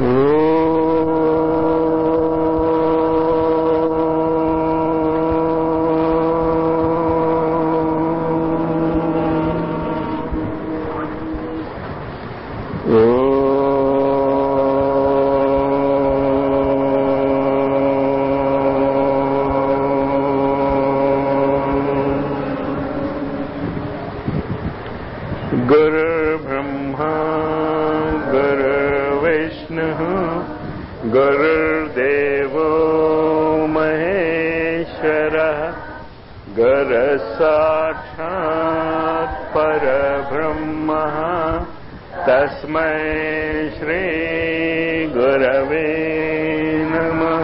गुरुर्ब्रह्मा गुरुर्विष्णुः गुरुर्देवो महेश्वरः गुरसाक्षात् परब्रह्मः तस्मै श्रीगुरवे नमः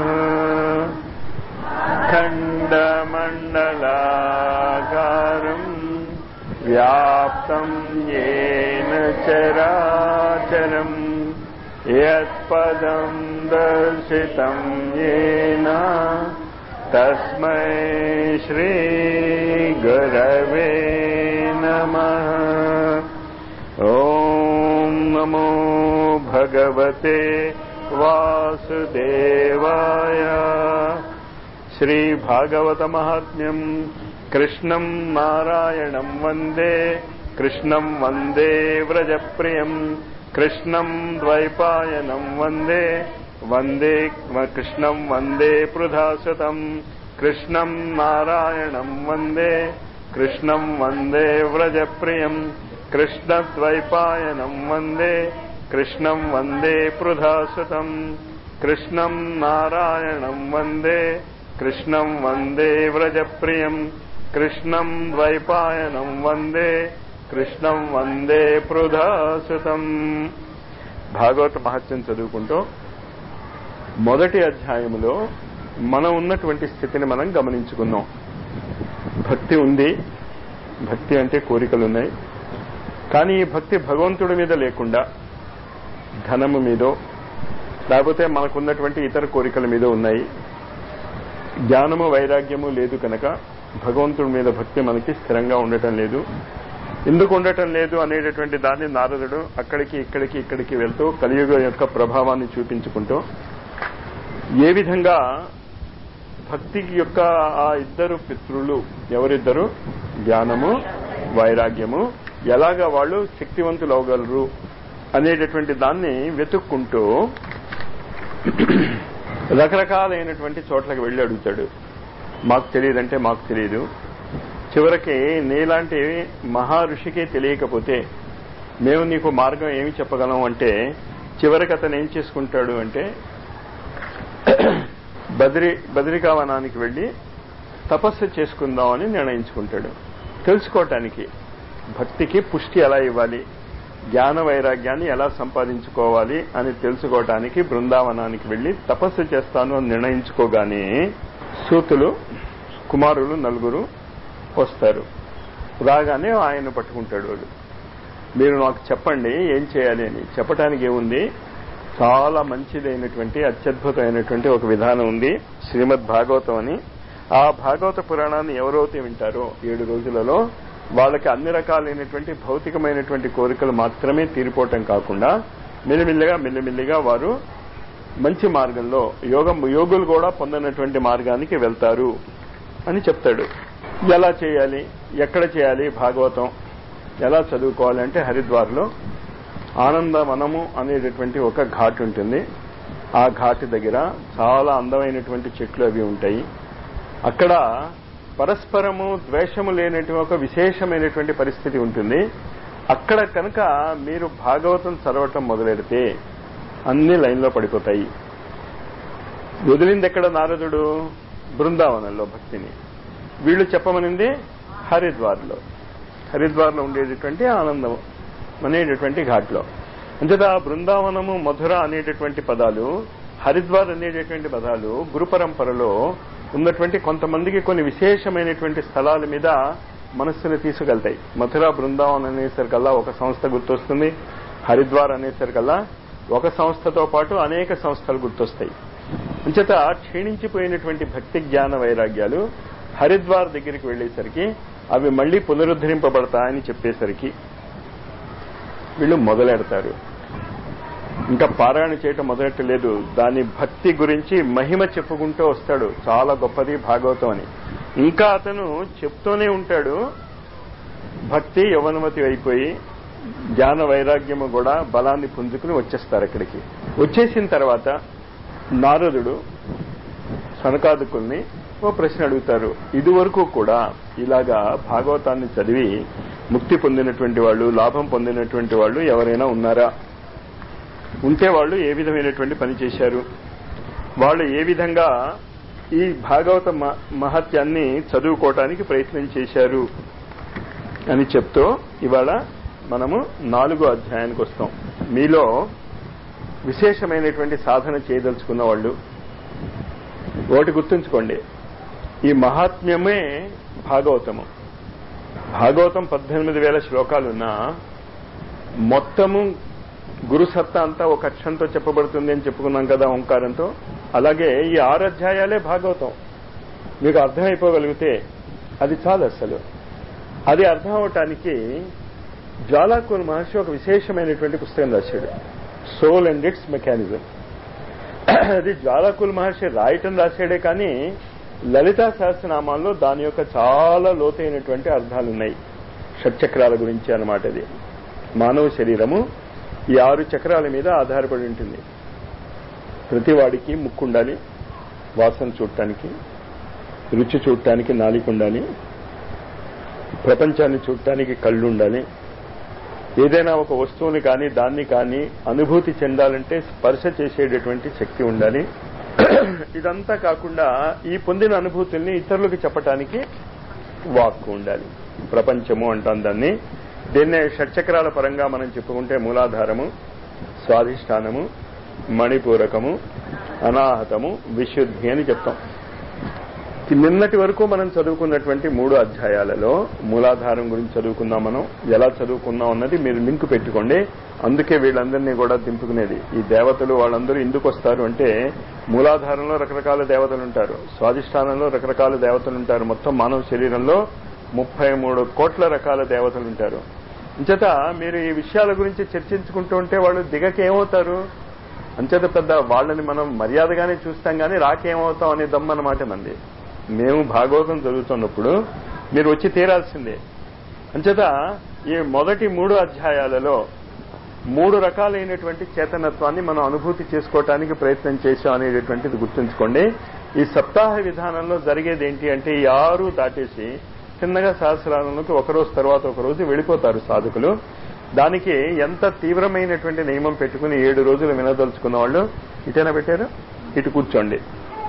खण्डमण्डलाकारम् व्याप्तं येन चराचरम् यत्पदं दर्शितं येन तस्मै श्रीगुरवे नमः ॐ नमो भगवते वासुदेवाय श्रीभागवतमाहात्म्यम् कृष्णम् नारायणम् वन्दे कृष्णम् वन्दे व्रजप्रियम् कृष्णम् द्वैपायनम् वन्दे वन्दे कृष्णम् वन्दे पृथासतम् कृष्णम् नारायणम् वन्दे कृष्णम् वन्दे व्रजप्रियम् कृष्णद्वैपायनम् वन्दे कृष्णम् वन्दे पृथासतम् कृष्णम् नारायणम् वन्दे कृष्णम् वन्दे व्रजप्रियम् कृष्णम् द्वैपायनम् वन्दे కృష్ణం వందే పృధాసుతం భాగవత మహత్యం చదువుకుంటూ మొదటి అధ్యాయములో మనం ఉన్నటువంటి స్థితిని మనం గమనించుకున్నాం భక్తి ఉంది భక్తి అంటే కోరికలు ఉన్నాయి కానీ ఈ భక్తి భగవంతుడి మీద లేకుండా ధనము మీదో లేకపోతే మనకున్నటువంటి ఇతర కోరికల మీద ఉన్నాయి జ్ఞానము వైరాగ్యము లేదు కనుక భగవంతుడి మీద భక్తి మనకి స్థిరంగా ఉండటం లేదు ఎందుకు ఉండటం లేదు అనేటటువంటి దాన్ని నారదుడు అక్కడికి ఇక్కడికి ఇక్కడికి వెళ్తూ కలియుగ యొక్క ప్రభావాన్ని చూపించుకుంటూ ఏ విధంగా భక్తికి యొక్క ఆ ఇద్దరు పితృలు ఎవరిద్దరు జ్ఞానము వైరాగ్యము ఎలాగా వాళ్ళు శక్తివంతులు అవగలరు అనేటటువంటి దాన్ని వెతుక్కుంటూ రకరకాలైనటువంటి చోట్లకి వెళ్లి అడుగుతాడు మాకు తెలియదంటే మాకు తెలియదు చివరికి నీలాంటి మహా ఋషికే తెలియకపోతే మేము నీకు మార్గం ఏమి చెప్పగలం అంటే చివరికి అతను ఏం చేసుకుంటాడు అంటే బద్రి బద్రికావనానికి వెళ్లి తపస్సు చేసుకుందామని నిర్ణయించుకుంటాడు తెలుసుకోవటానికి భక్తికి పుష్టి ఎలా ఇవ్వాలి జ్ఞాన వైరాగ్యాన్ని ఎలా సంపాదించుకోవాలి అని తెలుసుకోవటానికి బృందావనానికి వెళ్లి తపస్సు చేస్తాను అని నిర్ణయించుకోగానే సూతులు కుమారులు నలుగురు వస్తారు రాగానే ఆయన పట్టుకుంటాడు వాడు మీరు నాకు చెప్పండి ఏం చేయాలి అని చెప్పడానికి ఏముంది చాలా మంచిదైనటువంటి అత్యద్భుతమైనటువంటి ఒక విధానం ఉంది శ్రీమద్ భాగవతం అని ఆ భాగవత పురాణాన్ని ఎవరైతే వింటారో ఏడు రోజులలో వాళ్ళకి అన్ని రకాలైనటువంటి భౌతికమైనటువంటి కోరికలు మాత్రమే తీరిపోవటం కాకుండా మెల్లిమెల్లిగా మెల్లిమెల్లిగా వారు మంచి మార్గంలో యోగం యోగులు కూడా పొందినటువంటి మార్గానికి వెళ్తారు అని చెప్తాడు ఎలా చేయాలి ఎక్కడ చేయాలి భాగవతం ఎలా చదువుకోవాలి అంటే హరిద్వార్లో ఆనందవనము అనేటటువంటి ఒక ఘాట్ ఉంటుంది ఆ ఘాట్ దగ్గర చాలా అందమైనటువంటి చెట్లు అవి ఉంటాయి అక్కడ పరస్పరము ద్వేషము లేనటువంటి ఒక విశేషమైనటువంటి పరిస్థితి ఉంటుంది అక్కడ కనుక మీరు భాగవతం చదవటం మొదలెడితే అన్ని లైన్లో పడిపోతాయి వదిలింది ఎక్కడ నారదుడు బృందావనంలో భక్తిని వీళ్ళు చెప్పమనింది హరిద్వార్లో హరిద్వార్లో ఉండేటటువంటి ఆనందం అనేటటువంటి ఘాట్లో అంచేత బృందావనము మధుర అనేటటువంటి పదాలు హరిద్వార్ అనేటటువంటి పదాలు గురు పరంపరలో ఉన్నటువంటి కొంతమందికి కొన్ని విశేషమైనటువంటి స్థలాల మీద మనస్సుని తీసుకెళ్తాయి మథుర బృందావనం అనేసరికల్లా ఒక సంస్థ గుర్తొస్తుంది హరిద్వార్ అనేసరికల్లా ఒక సంస్థతో పాటు అనేక సంస్థలు గుర్తొస్తాయి అంచేత క్షీణించిపోయినటువంటి భక్తి జ్ఞాన వైరాగ్యాలు హరిద్వార్ దగ్గరికి వెళ్లేసరికి అవి మళ్లీ పునరుద్ధరింపబడతాయని చెప్పేసరికి వీళ్ళు మొదలెడతారు ఇంకా పారాయణ చేయటం మొదలెట్టలేదు దాని భక్తి గురించి మహిమ చెప్పుకుంటూ వస్తాడు చాలా గొప్పది భాగవతం అని ఇంకా అతను చెప్తూనే ఉంటాడు భక్తి యవనమతి అయిపోయి జ్ఞాన వైరాగ్యము కూడా బలాన్ని పుంజుకుని వచ్చేస్తారు అక్కడికి వచ్చేసిన తర్వాత నారదుడు సనకాదుకుల్ని ఓ ప్రశ్న అడుగుతారు ఇదివరకు కూడా ఇలాగా భాగవతాన్ని చదివి ముక్తి పొందినటువంటి వాళ్ళు లాభం పొందినటువంటి వాళ్ళు ఎవరైనా ఉన్నారా ఉంటే వాళ్ళు ఏ విధమైనటువంటి పని చేశారు వాళ్ళు ఏ విధంగా ఈ భాగవత మ- మహత్యాన్ని చదువుకోవటానికి ప్రయత్నం చేశారు అని చెప్తూ ఇవాళ మనము నాలుగో అధ్యాయానికి వస్తాం మీలో విశేషమైనటువంటి సాధన చేయదలుచుకున్న వాళ్ళు ఒకటి గుర్తుంచుకోండి ఈ మహాత్మ్యమే భాగవతము భాగవతం పద్దెనిమిది వేల శ్లోకాలున్నా మొత్తము గురుసత్తా అంతా ఒక అక్షరంతో చెప్పబడుతుంది అని చెప్పుకున్నాం కదా ఓంకారంతో అలాగే ఈ ఆరు అధ్యాయాలే భాగవతం మీకు అర్థమైపోగలిగితే అది చాలు అసలు అది అర్థం అవటానికి జ్వాలాకూర్ మహర్షి ఒక విశేషమైనటువంటి పుస్తకం రాశాడు సోల్ అండ్ ఇట్స్ మెకానిజం అది జ్వాలాకుల్ మహర్షి రాయటం రాశాడే కానీ లలితా సహస్రనామాల్లో దాని యొక్క చాలా లోతైనటువంటి అర్థాలు ఉన్నాయి షట్చక్రాల గురించి అన్నమాట అది మానవ శరీరము ఈ ఆరు చక్రాల మీద ఆధారపడి ఉంటుంది ప్రతి వాడికి ముక్కు ఉండాలి వాసన చూడటానికి రుచి చూడటానికి నాలిక ఉండాలి ప్రపంచాన్ని చూడటానికి కళ్ళు ఉండాలి ఏదైనా ఒక వస్తువుని కానీ దాన్ని కానీ అనుభూతి చెందాలంటే స్పర్శ చేసేటటువంటి శక్తి ఉండాలి ఇదంతా కాకుండా ఈ పొందిన అనుభూతుల్ని ఇతరులకు చెప్పటానికి వాక్కు ఉండాలి ప్రపంచము అంటాం దాన్ని దీన్నే షట్చక్రాల పరంగా మనం చెప్పుకుంటే మూలాధారము స్వాధిష్టానము మణిపూరకము అనాహతము విశుద్ధి అని చెప్తాం నిన్నటి వరకు మనం చదువుకున్నటువంటి మూడు అధ్యాయాలలో మూలాధారం గురించి చదువుకున్నాం మనం ఎలా చదువుకున్నాం అన్నది మీరు లింక్ పెట్టుకోండి అందుకే వీళ్ళందరినీ కూడా దింపుకునేది ఈ దేవతలు వాళ్ళందరూ ఎందుకు వస్తారు అంటే మూలాధారంలో రకరకాల దేవతలు ఉంటారు స్వాధిష్టానంలో రకరకాల దేవతలు ఉంటారు మొత్తం మానవ శరీరంలో ముప్పై మూడు కోట్ల రకాల దేవతలు ఉంటారు అంచేత మీరు ఈ విషయాల గురించి చర్చించుకుంటూ ఉంటే వాళ్ళు దిగక ఏమవుతారు అంచేత పెద్ద వాళ్ళని మనం మర్యాదగానే చూస్తాం కానీ రాకేమవుతాం అనే దమ్మన్నమాట మంది మేము భాగవతం చదువుతున్నప్పుడు మీరు వచ్చి తీరాల్సిందే అంచేత ఈ మొదటి మూడు అధ్యాయాలలో మూడు రకాలైనటువంటి చేతనత్వాన్ని మనం అనుభూతి చేసుకోవటానికి ప్రయత్నం చేశాం అనేటటువంటిది గుర్తుంచుకోండి ఈ సప్తాహ విధానంలో జరిగేది ఏంటి అంటే ఈ ఆరు దాటేసి చిన్నగా సహస్రాలంలోకి ఒక రోజు తర్వాత ఒక రోజు వెళ్ళిపోతారు సాధకులు దానికి ఎంత తీవ్రమైనటువంటి నియమం పెట్టుకుని ఏడు రోజులు వినదలుచుకున్న వాళ్ళు ఇటైనా పెట్టారు ఇటు కూర్చోండి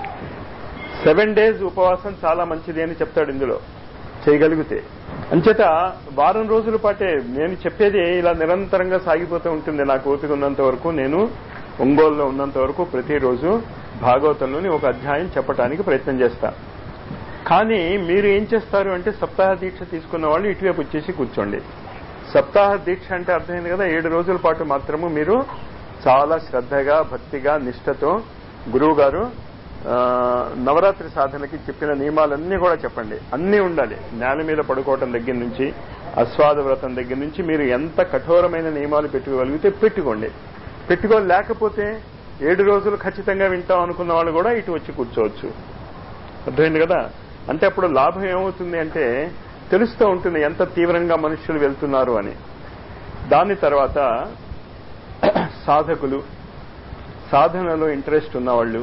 సెవెన్ డేస్ ఉపవాసం చాలా మంచిది అని చెప్తాడు ఇందులో చేయగలిగితే అంచేత వారం రోజుల పాటే నేను చెప్పేది ఇలా నిరంతరంగా సాగిపోతూ ఉంటుంది నాకు ఓపిక ఉన్నంత వరకు నేను ఒంగోలులో ఉన్నంత వరకు ప్రతిరోజు భాగవతంలోని ఒక అధ్యాయం చెప్పడానికి ప్రయత్నం చేస్తా కానీ మీరు ఏం చేస్తారు అంటే సప్తాహ దీక్ష తీసుకున్న వాళ్ళు ఇటువైపు వచ్చేసి కూర్చోండి సప్తాహ దీక్ష అంటే అర్థమైంది కదా ఏడు రోజుల పాటు మాత్రము మీరు చాలా శ్రద్ధగా భక్తిగా నిష్ఠతో గురువు గారు ఆ, నవరాత్రి సాధనకి చెప్పిన నియమాలన్నీ కూడా చెప్పండి అన్నీ ఉండాలి నేల మీద పడుకోవటం దగ్గర నుంచి అస్వాద వ్రతం దగ్గర నుంచి మీరు ఎంత కఠోరమైన నియమాలు పెట్టుకోగలిగితే పెట్టుకోండి పెట్టుకోలేకపోతే ఏడు రోజులు ఖచ్చితంగా వింటాం అనుకున్న వాళ్ళు కూడా ఇటు వచ్చి కూర్చోవచ్చు అర్థమైంది కదా అంటే అప్పుడు లాభం ఏమవుతుంది అంటే తెలుస్తూ ఉంటుంది ఎంత తీవ్రంగా మనుషులు వెళ్తున్నారు అని దాని తర్వాత సాధకులు సాధనలో ఇంట్రెస్ట్ ఉన్నవాళ్ళు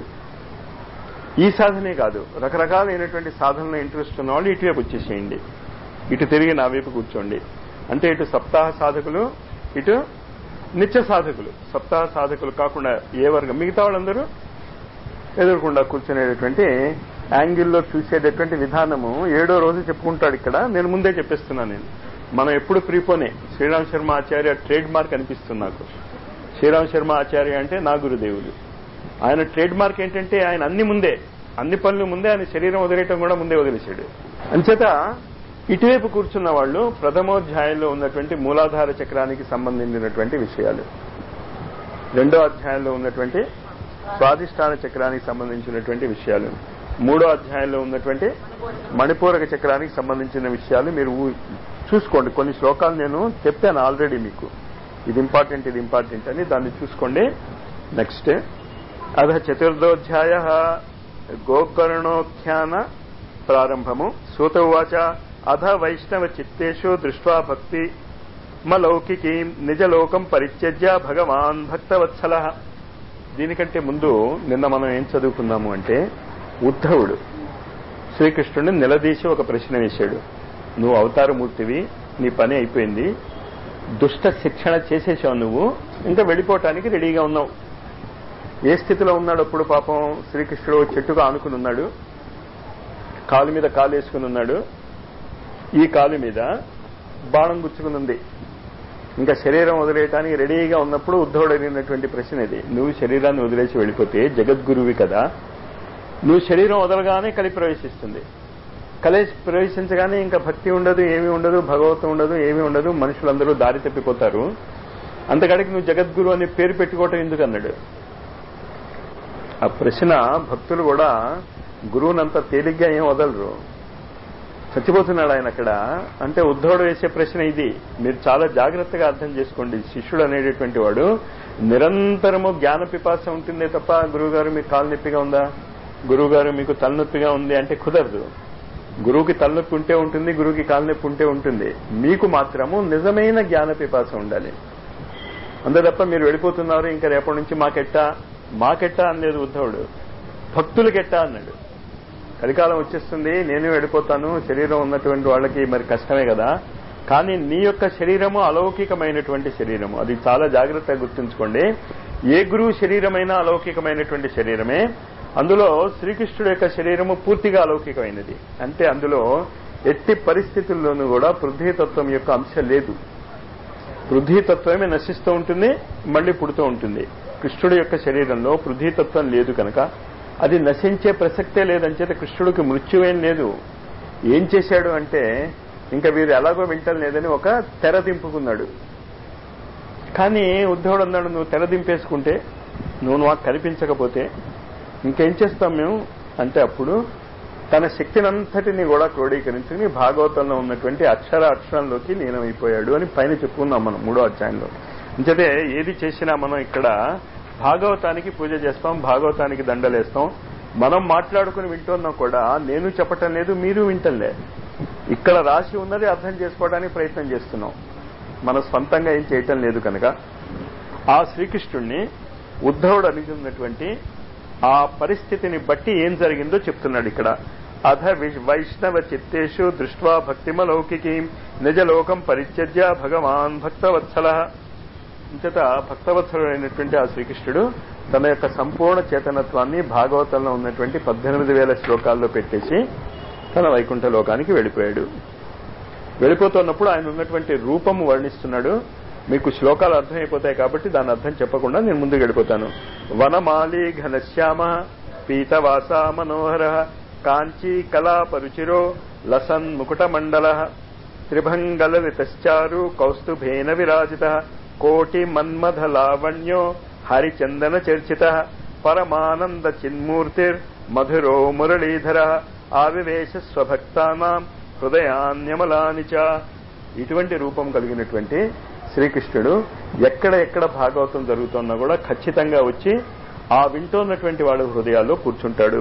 ఈ సాధనే కాదు రకరకాలైనటువంటి సాధనలో ఇంట్రెస్ట్ ఉన్నవాళ్ళు ఇటువైపు వచ్చేసేయండి ఇటు తిరిగి నా వైపు కూర్చోండి అంటే ఇటు సప్తాహ సాధకులు ఇటు నిత్య సాధకులు సప్తాహ సాధకులు కాకుండా ఏ వర్గం మిగతా వాళ్ళందరూ ఎదురకుండా కూర్చునేటటువంటి యాంగిల్లో చూసేటటువంటి విధానము ఏడో రోజు చెప్పుకుంటాడు ఇక్కడ నేను ముందే చెప్పేస్తున్నాను నేను మనం ఎప్పుడు prepone Sriram Sharma Acharya trade mark అనిపిస్తుంది నాకు శ్రీరామ్ శర్మ ఆచార్య అంటే నా గురుదేవులు ఆయన ట్రేడ్ మార్క్ ఏంటంటే ఆయన అన్ని ముందే అన్ని పనులు ముందే ఆయన శరీరం వదిలేయటం కూడా ముందే వదిలేశాడు అంచేత ఇటువైపు కూర్చున్న వాళ్ళు ప్రథమోధ్యాయంలో ఉన్నటువంటి మూలాధార చక్రానికి సంబంధించినటువంటి విషయాలు రెండో అధ్యాయంలో ఉన్నటువంటి స్వాధిష్టాన చక్రానికి సంబంధించినటువంటి విషయాలు మూడో అధ్యాయంలో ఉన్నటువంటి మణిపూరక చక్రానికి సంబంధించిన విషయాలు మీరు ఊ- చూసుకోండి కొన్ని శ్లోకాలు నేను చెప్పాను ఆల్రెడీ మీకు ఇది ఇంపార్టెంట్ ఇది ఇంపార్టెంట్ అని దాన్ని చూసుకోండి నెక్స్ట్ అధ చతుర్థోధ్యాయ గోకర్ణోఖ్యాన ప్రారంభము సూత ఉవాచ అధ వైష్ణవ చిత్తేషు దృష్ట్వా భక్తి మలౌకికీ నిజలోకం పరిత్యజ్య భగవాన్ భక్తవత్సల దీనికంటే ముందు నిన్న మనం ఏం చదువుకున్నాము అంటే ఉద్ధవుడు శ్రీకృష్ణుడిని నిలదీసి ఒక ప్రశ్న వేశాడు నువ్వు అవతారమూర్తివి నీ పని అయిపోయింది దుష్ట శిక్షణ చేసేసావు నువ్వు ఇంకా వెళ్ళిపోవటానికి రెడీగా ఉన్నావు ఏ స్థితిలో ఉన్నాడు అప్పుడు పాపం శ్రీకృష్ణుడు చెట్టుగా ఆనుకుని ఉన్నాడు కాలు మీద కాలు వేసుకుని ఉన్నాడు ఈ కాలు మీద బాణం గుచ్చుకుని ఉంది ఇంకా శరీరం వదిలేయటానికి రెడీగా ఉన్నప్పుడు ఉద్ధవుడు అడిగినటువంటి ప్రశ్న ఇది నువ్వు శరీరాన్ని వదిలేసి వెళ్ళిపోతే జగద్గురువి కదా నువ్వు శరీరం వదలగానే కలి ప్రవేశిస్తుంది కలి ప్రవేశించగానే ఇంకా భక్తి ఉండదు ఏమీ ఉండదు భగవతం ఉండదు ఏమీ ఉండదు మనుషులందరూ దారి తప్పిపోతారు అంతకాడికి నువ్వు జగద్గురు అనే పేరు పెట్టుకోవటం ఎందుకు అన్నాడు ఆ ప్రశ్న భక్తులు కూడా గురువునంత తేలిగ్గా ఏం వదలరు చచ్చిపోతున్నాడు ఆయన అక్కడ అంటే ఉద్ధవుడు వేసే ప్రశ్న ఇది మీరు చాలా జాగ్రత్తగా అర్థం చేసుకోండి శిష్యుడు అనేటటువంటి వాడు నిరంతరము జ్ఞాన పిపాస ఉంటుందే తప్ప గురువుగారు మీకు కాలు నొప్పిగా ఉందా గురువుగారు మీకు తలనొప్పిగా ఉంది అంటే కుదరదు గురువుకి తలనొప్పి ఉంటే ఉంటుంది గురువుకి కాలు నొప్పి ఉంటే ఉంటుంది మీకు మాత్రము నిజమైన జ్ఞాన పిపాస ఉండాలి అంతే తప్ప మీరు వెళ్ళిపోతున్నారు ఇంకా రేపటి నుంచి మాకెట్టా మాకెట్టా అనలేదు ఉద్ధవుడు భక్తులకెట్టా అన్నాడు కలికాలం వచ్చేస్తుంది నేను వెళ్ళిపోతాను శరీరం ఉన్నటువంటి వాళ్ళకి మరి కష్టమే కదా కానీ నీ యొక్క శరీరము అలౌకికమైనటువంటి శరీరము అది చాలా జాగ్రత్తగా గుర్తుంచుకోండి ఏ గురువు శరీరమైనా అలౌకికమైనటువంటి శరీరమే అందులో శ్రీకృష్ణుడు యొక్క శరీరము పూర్తిగా అలౌకికమైనది అంటే అందులో ఎట్టి పరిస్థితుల్లోనూ కూడా పృథ్వీతత్వం యొక్క అంశం లేదు పృథ్వీతత్వమే నశిస్తూ ఉంటుంది మళ్ళీ పుడుతూ ఉంటుంది కృష్ణుడి యొక్క శరీరంలో పృథ్వీతత్వం లేదు కనుక అది నశించే ప్రసక్తే లేదంచేత కృష్ణుడికి మృత్యువేం లేదు ఏం చేశాడు అంటే ఇంకా వీరు ఎలాగో వింటం లేదని ఒక తెర దింపుకున్నాడు కానీ ఉద్ధవుడు అన్నాడు నువ్వు తెర దింపేసుకుంటే నువ్వు మాకు కనిపించకపోతే ఇంకేం చేస్తాం మేము అంటే అప్పుడు తన శక్తినంతటిని కూడా క్రోడీకరించుకుని భాగవతంలో ఉన్నటువంటి అక్షర అక్షరంలోకి లీనమైపోయాడు అని పైన చెప్పుకున్నాం మనం మూడో అధ్యాయంలో అంచేతే ఏది చేసినా మనం ఇక్కడ భాగవతానికి పూజ చేస్తాం భాగవతానికి దండలేస్తాం మనం మాట్లాడుకుని వింటున్నాం కూడా నేను చెప్పటం లేదు మీరు వింటలే ఇక్కడ రాసి ఉన్నది అర్థం చేసుకోవడానికి ప్రయత్నం చేస్తున్నాం మన స్వంతంగా ఏం చేయటం లేదు కనుక ఆ శ్రీకృష్ణుణ్ణి ఉద్ధవుడు అనుకున్నటువంటి ఆ పరిస్థితిని బట్టి ఏం జరిగిందో చెప్తున్నాడు ఇక్కడ అధ వైష్ణవ చిత్తేషు దృష్ట్వా భక్తిమలౌకికీ నిజలోకం పరిత్యజ్య భగవాన్ భక్తవత్సల ఇంతట భక్తవత్సలుడైనటువంటి ఆ శ్రీకృష్ణుడు తన యొక్క సంపూర్ణ చేతనత్వాన్ని భాగవతంలో ఉన్నటువంటి పద్దెనిమిది వేల శ్లోకాల్లో పెట్టేసి తన వైకుంఠ లోకానికి వెళ్ళిపోయాడు వెళ్ళిపోతున్నప్పుడు ఆయన ఉన్నటువంటి రూపము వర్ణిస్తున్నాడు మీకు శ్లోకాలు అర్థమైపోతాయి కాబట్టి దాని అర్థం చెప్పకుండా నేను ముందుకు వెళ్ళిపోతాను వనమాలి ఘనశ్యామ పీతవాస మనోహర కాంచీ కళాపరుచిరో లసన్ ముకుటమండల త్రిభంగలలితశ్చారు కౌస్తుభేన విరాజిత కోటి మన్మథ లావణ్యో హరిచందన చర్చిత పరమానంద చిన్మూర్తిర్ మధురో మురళీధర ఆవివేశ స్వభక్తానాం హృదయాన్యమలాని చ ఇటువంటి రూపం కలిగినటువంటి శ్రీకృష్ణుడు ఎక్కడ ఎక్కడ భాగవతం జరుగుతున్నా కూడా ఖచ్చితంగా వచ్చి ఆ వింటున్నటువంటి వాళ్ళ హృదయాల్లో కూర్చుంటాడు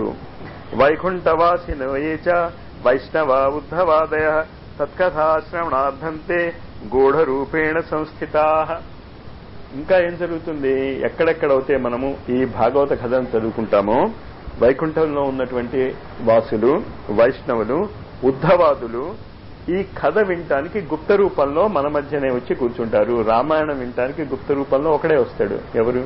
వైకుంఠవాసి నవయేచ వైష్ణవ ఉద్ధవాదయ తత్కథాశ్రవణార్థంతే గూఢరూపేణ సంస్థితా ఇంకా ఏం జరుగుతుంది ఎక్కడెక్కడైతే మనము ఈ భాగవత కథను చదువుకుంటామో వైకుంఠంలో ఉన్నటువంటి వాసులు వైష్ణవులు ఉద్ధవాదులు ఈ కథ వినటానికి గుప్త రూపంలో మన మధ్యనే వచ్చి కూర్చుంటారు రామాయణం వినటానికి గుప్త రూపంలో ఒకడే వస్తాడు ఎవరు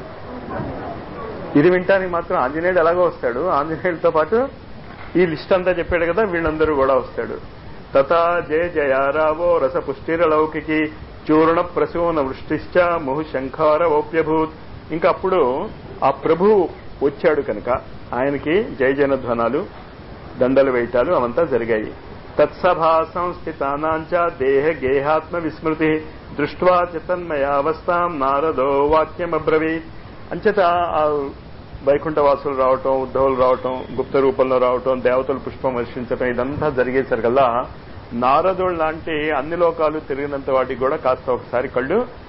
ఇది వినటానికి మాత్రం ఆంజనేయుడు ఎలాగో వస్తాడు ఆంజనేయుడితో పాటు ఈ లిస్ట్ అంతా చెప్పాడు కదా వీళ్ళందరూ కూడా వస్తాడు తథా జయ జయారావో రసపుష్టిరలౌకికి చూర్ణ ప్రసూన వృష్టిశ్చ ముహు శంఖార ఓప్యభూత్ ఇంకా అప్పుడు ఆ ప్రభు వచ్చాడు కనుక ఆయనకి జయ జనధ్వనాలు దండలు వేయటాలు అవంతా జరిగాయి తత్సభా సంస్థితానాంచ దేహ గేహాత్మ విస్మృతి దృష్ట్వా చితన్మయావస్థాం నారదో వాక్యమబ్రవీత్ అంచేత ఆ వైకుంఠవాసులు రావటం ఉద్ధవులు రావటం గుప్త రూపంలో రావటం దేవతలు పుష్పం వర్షించటం ఇదంతా జరిగేసరికల్లా నారదుడు లాంటి అన్ని లోకాలు తిరిగినంత వాటికి కూడా కాస్త ఒకసారి కళ్ళు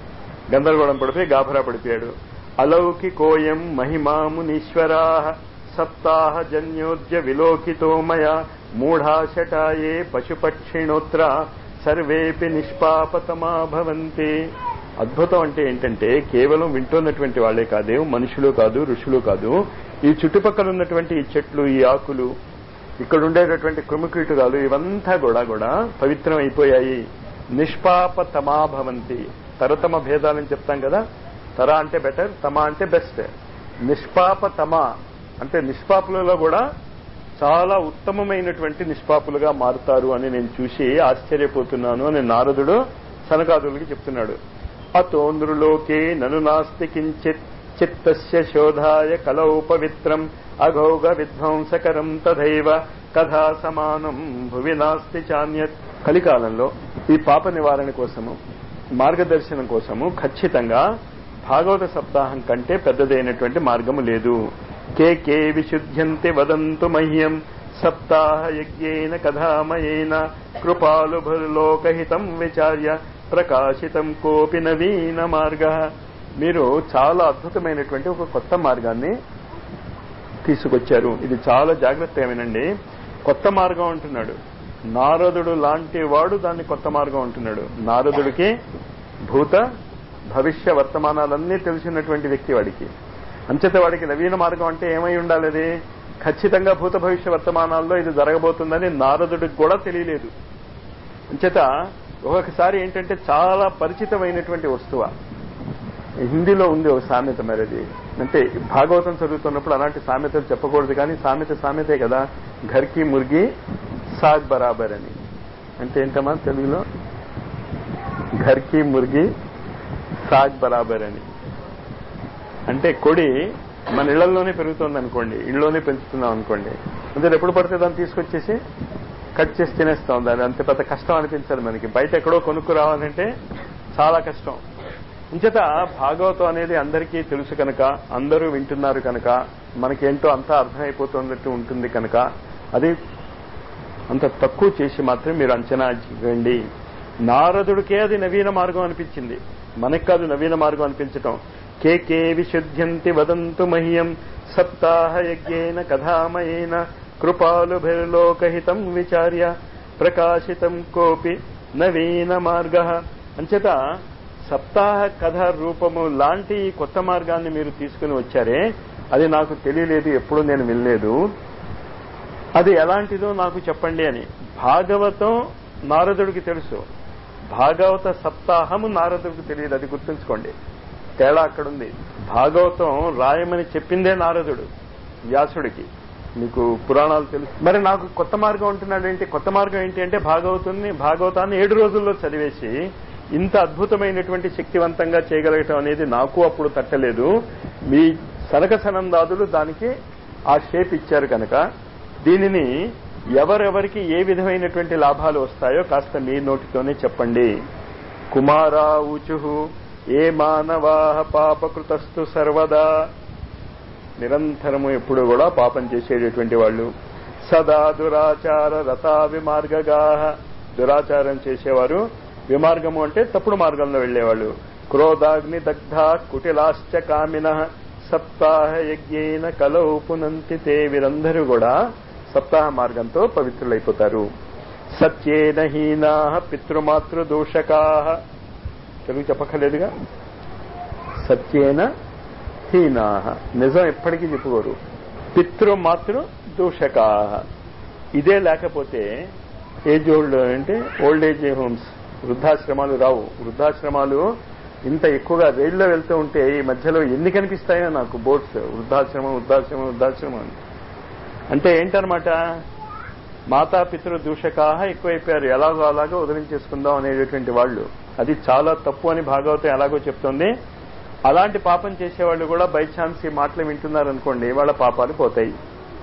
గందరగోళం పడిపోయి గాభరా పడిపోయాడు అలౌకికోయం మహిమామునీశ్వరా సప్తాహ జన్యోద్య విలోకితో మయ మూఢాశటాయే పశుపక్షిణోత్ర సర్వేపి నిష్పాపతమా భవంతి అద్భుతం అంటే ఏంటంటే కేవలం వింటున్నటువంటి వాళ్లే కాదు మనుషులు కాదు ఋషులు కాదు ఈ చుట్టుపక్కల ఉన్నటువంటి ఈ చెట్లు ఈ ఆకులు ఇక్కడ ఉండేటటువంటి కృమికీటుగాలు ఇవంతా కూడా కూడా పవిత్రం అయిపోయాయి నిష్పాపతమా భవంతి తరతమ భేదాలని చెప్తాం కదా తర అంటే బెటర్ తమ అంటే బెస్ట్ నిష్పాపతమ అంటే నిష్పాపులలో కూడా చాలా ఉత్తమమైనటువంటి నిష్పాపులుగా మారుతారు అని నేను చూసి ఆశ్చర్యపోతున్నాను అని నారదుడు సనకాదులకి చెప్తున్నాడు అతోంద్రులోకే నను నాస్తి కించిత్ చిత్తస్య శోధాయ కలౌ పవిత్రం అఘౌగ విధ్వంసకరం తథైవ కథా సమానం భువి నాస్తి చాన్యత్ కలికాలంలో ఈ పాప నివారణ కోసము మార్గదర్శనం కోసము ఖచ్చితంగా భాగవత సప్తాహం కంటే పెద్దదైనటువంటి మార్గము లేదు కే కే విశుద్ధ్యంతి వదంతు మహ్యం సప్తాహ యజ్ఞేన కథామయేన కృపాలుభులోకహితం విచార్య ప్రకాశితం కోపి నవీన మార్గ మీరు చాలా అద్భుతమైనటువంటి ఒక కొత్త మార్గాన్ని తీసుకొచ్చారు ఇది చాలా జాగ్రత్త ఏమేనండి కొత్త మార్గం అంటున్నాడు నారదుడు లాంటి వాడు దాన్ని కొత్త మార్గం అంటున్నాడు నారదుడికి భూత భవిష్య వర్తమానాలన్నీ తెలిసినటువంటి వ్యక్తి వాడికి అంచేత వాడికి నవీన మార్గం అంటే ఏమై ఉండాలి అది ఖచ్చితంగా భూత భవిష్య వర్తమానాల్లో ఇది జరగబోతుందని నారదుడికి కూడా తెలియలేదు అంచేత ఒక్కొక్కసారి ఏంటంటే చాలా పరిచితమైనటువంటి వస్తువ హిందీలో ఉంది ఒక సామెత మరి అది అంటే భాగవతం చదువుతున్నప్పుడు అలాంటి సామెతలు చెప్పకూడదు కానీ సామెత సామెతే కదా ఘర్కి ముర్గి సాగ్ బరాబర్ అని అంటే ఏంటమ్మా తెలుగులో ఘర్కి ముర్గి సాగ్ బరాబర్ అని అంటే కొడి మన ఇళ్లలోనే పెరుగుతుంది అనుకోండి ఇళ్లలోనే పెంచుతున్నాం అనుకోండి అంటే ఎప్పుడు పడితే దాన్ని తీసుకొచ్చేసి కట్ చేసి తినేస్తాం దాన్ని అంత పెద్ద కష్టం అనిపించదు మనకి బయట ఎక్కడో కొనుక్కు రావాలంటే చాలా కష్టం ఇంచేత భాగవతం అనేది అందరికీ తెలుసు కనుక అందరూ వింటున్నారు కనుక మనకేంటో అంతా అర్థమైపోతున్నట్టు ఉంటుంది కనుక అది అంత తక్కువ చేసి మాత్రం మీరు అంచనా వేయండి నారదుడికే అది నవీన మార్గం అనిపించింది మనకు కాదు నవీన మార్గం అనిపించటం కే కే విశుద్ధ్యంతి వదంతు మహ్యం సప్తాహ యజ్ఞేన కథామయేన కృపాలుభిర్లోకహితం విచార్య ప్రకాశితం కోపి నవీన మార్గ అంచేత సప్తాహ కథ రూపము లాంటి ఈ కొత్త మార్గాన్ని మీరు తీసుకుని వచ్చారే అది నాకు తెలియలేదు ఎప్పుడు నేను వినలేదు అది ఎలాంటిదో నాకు చెప్పండి అని భాగవతం నారదుడికి తెలుసు భాగవత సప్తాహము నారదుడికి తెలియదు అది గుర్తుంచుకోండి తేడా అక్కడుంది భాగవతం రాయమని చెప్పిందే నారదుడు వ్యాసుడికి మీకు పురాణాలు తెలుసు మరి నాకు కొత్త మార్గం అంటున్నాడు ఏంటి కొత్త మార్గం ఏంటి అంటే భాగవతాన్ని భాగవతాన్ని ఏడు రోజుల్లో చదివేసి ఇంత అద్భుతమైనటువంటి శక్తివంతంగా చేయగలగటం అనేది నాకు అప్పుడు తట్టలేదు మీ సనక సనందాదులు దానికి ఆ షేప్ ఇచ్చారు కనుక దీనిని ఎవరెవరికి ఏ విధమైనటువంటి లాభాలు వస్తాయో కాస్త మీ నోటితోనే చెప్పండి కుమారా ఊచు ఏ మానవా పాపకృతస్తు సర్వదా నిరంతరము ఎప్పుడు కూడా పాపం చేసేటటువంటి వాళ్ళు సదా దురాచార రథా విమార్గగా దురాచారం చేసేవారు విమార్గము అంటే తప్పుడు మార్గంలో వెళ్లేవాళ్ళు క్రోధాగ్ని దగ్ధ కుటిలాశ్చ కామిన సప్తాహ యజ్ఞేన కలౌ పునంతి తే వీరందరూ కూడా సప్తాహ మార్గంతో పవిత్రులైపోతారు సత్యేన హీనా పితృమాతృ దూషకా తెలుగు చెప్పక్కర్లేదుగా సత్యేన హీనా నిజం ఎప్పటికీ చెప్పుకోరు పితృమాతృ దూషకా ఇదే లేకపోతే ఏజ్ ఓల్డ్ అంటే ఓల్డ్ ఏజ్ హోమ్స్ వృద్ధాశ్రమాలు రావు వృద్ధాశ్రమాలు ఇంత ఎక్కువగా రైల్లో వెళ్తూ ఉంటే ఈ మధ్యలో ఎన్ని కనిపిస్తాయో నాకు బోట్స్ వృద్ధాశ్రమం వృద్ధాశ్రమం వృద్ధాశ్రమం అని అంటే ఏంటనమాట మాతాపితృ దూషకాహ ఎక్కువైపోయారు ఎలాగో అలాగో వదిలించేసుకుందాం అనేటటువంటి వాళ్ళు అది చాలా తప్పు అని భాగవతం ఎలాగో చెప్తుంది అలాంటి పాపం చేసేవాళ్ళు కూడా బై ఛాన్స్ ఈ మాటలు వింటున్నారనుకోండి వాళ్ళ పాపాలు పోతాయి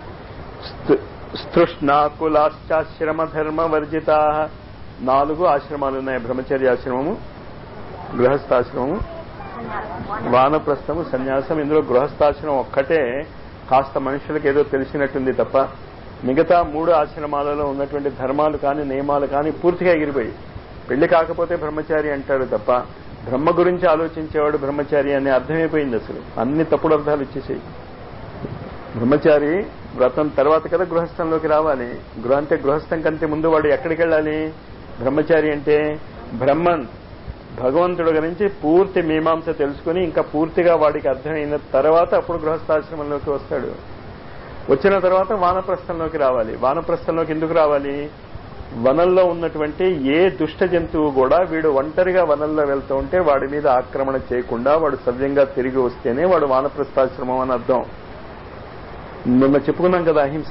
స్తృష్ణాకులాశ్చాశ్రమ ధర్మ వర్జిత నాలుగు ఆశ్రమాలు ఉన్నాయి బ్రహ్మచర్యాశ్రమము గృహస్థాశ్రమము వానప్రస్థము సన్యాసం ఇందులో గృహస్థాశ్రమం ఒక్కటే కాస్త మనుషులకు ఏదో తెలిసినట్టుంది తప్ప మిగతా మూడు ఆశ్రమాలలో ఉన్నటువంటి ధర్మాలు కానీ నియమాలు కానీ పూర్తిగా ఎగిరిపోయి పెళ్లి కాకపోతే బ్రహ్మచారి అంటాడు తప్ప బ్రహ్మ గురించి ఆలోచించేవాడు బ్రహ్మచారి అనే అర్థమైపోయింది అసలు అన్ని తప్పుడు అర్థాలు ఇచ్చేసాయి బ్రహ్మచారి వ్రతం తర్వాత కదా గృహస్థంలోకి రావాలి గృహ అంటే గృహస్థం కంటే ముందు వాడు ఎక్కడికి వెళ్ళాలి బ్రహ్మచారి అంటే బ్రహ్మన్ భగవంతుడు గురించి పూర్తి మీమాంస తెలుసుకుని ఇంకా పూర్తిగా వాడికి అర్థమైన తర్వాత అప్పుడు గృహస్థాశ్రమంలోకి వస్తాడు వచ్చిన తర్వాత వానప్రస్థంలోకి రావాలి వానప్రస్థంలోకి ఎందుకు రావాలి వనంలో ఉన్నటువంటి ఏ దుష్ట జంతువు కూడా వీడు ఒంటరిగా వనంలో వెళ్తూ ఉంటే వాడి మీద ఆక్రమణ చేయకుండా వాడు సవ్యంగా తిరిగి వస్తేనే వాడు వానప్రస్థాశ్రమం అని అర్థం నిన్న చెప్పుకున్నాం కదా అహింస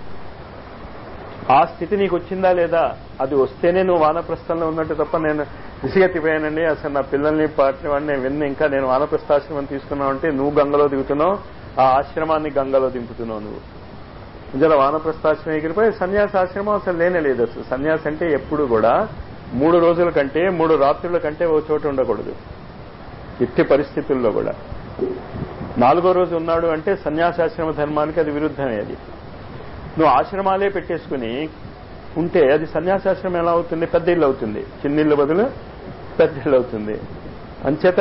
ఆ స్థితి నీకు వచ్చిందా లేదా అది వస్తేనే నువ్వు వానప్రస్థంలో ఉన్నట్టు తప్ప నేను విసిగెత్తిపోయానండి అసలు నా పిల్లల్ని పాటిన వాడిని నేను విన్న ఇంకా నేను వానప్రస్థాశ్రమం తీసుకున్నావు అంటే నువ్వు గంగలో దిగుతున్నావు ఆ ఆశ్రమాన్ని గంగలో దింపుతున్నావు నువ్వు నిజంగా వానప్రస్థాశ్రమం ఎగిరిపోయి సన్యాసాశ్రమం అసలు లేనే లేదు అసలు సన్యాసి అంటే ఎప్పుడు కూడా మూడు రోజుల కంటే మూడు రాత్రుల కంటే ఓ చోట ఉండకూడదు ఎట్టి పరిస్థితుల్లో కూడా నాలుగో రోజు ఉన్నాడు అంటే సన్యాసాశ్రమ ధర్మానికి అది విరుద్ధమే అది నువ్వు ఆశ్రమాలే పెట్టేసుకుని ఉంటే అది సన్యాసాశ్రమం ఎలా అవుతుంది పెద్ద ఇల్లు అవుతుంది చిన్న ఇల్లు బదులు పెద్ద ఇల్లు అవుతుంది అంచేత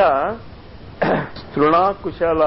తృణాకుశల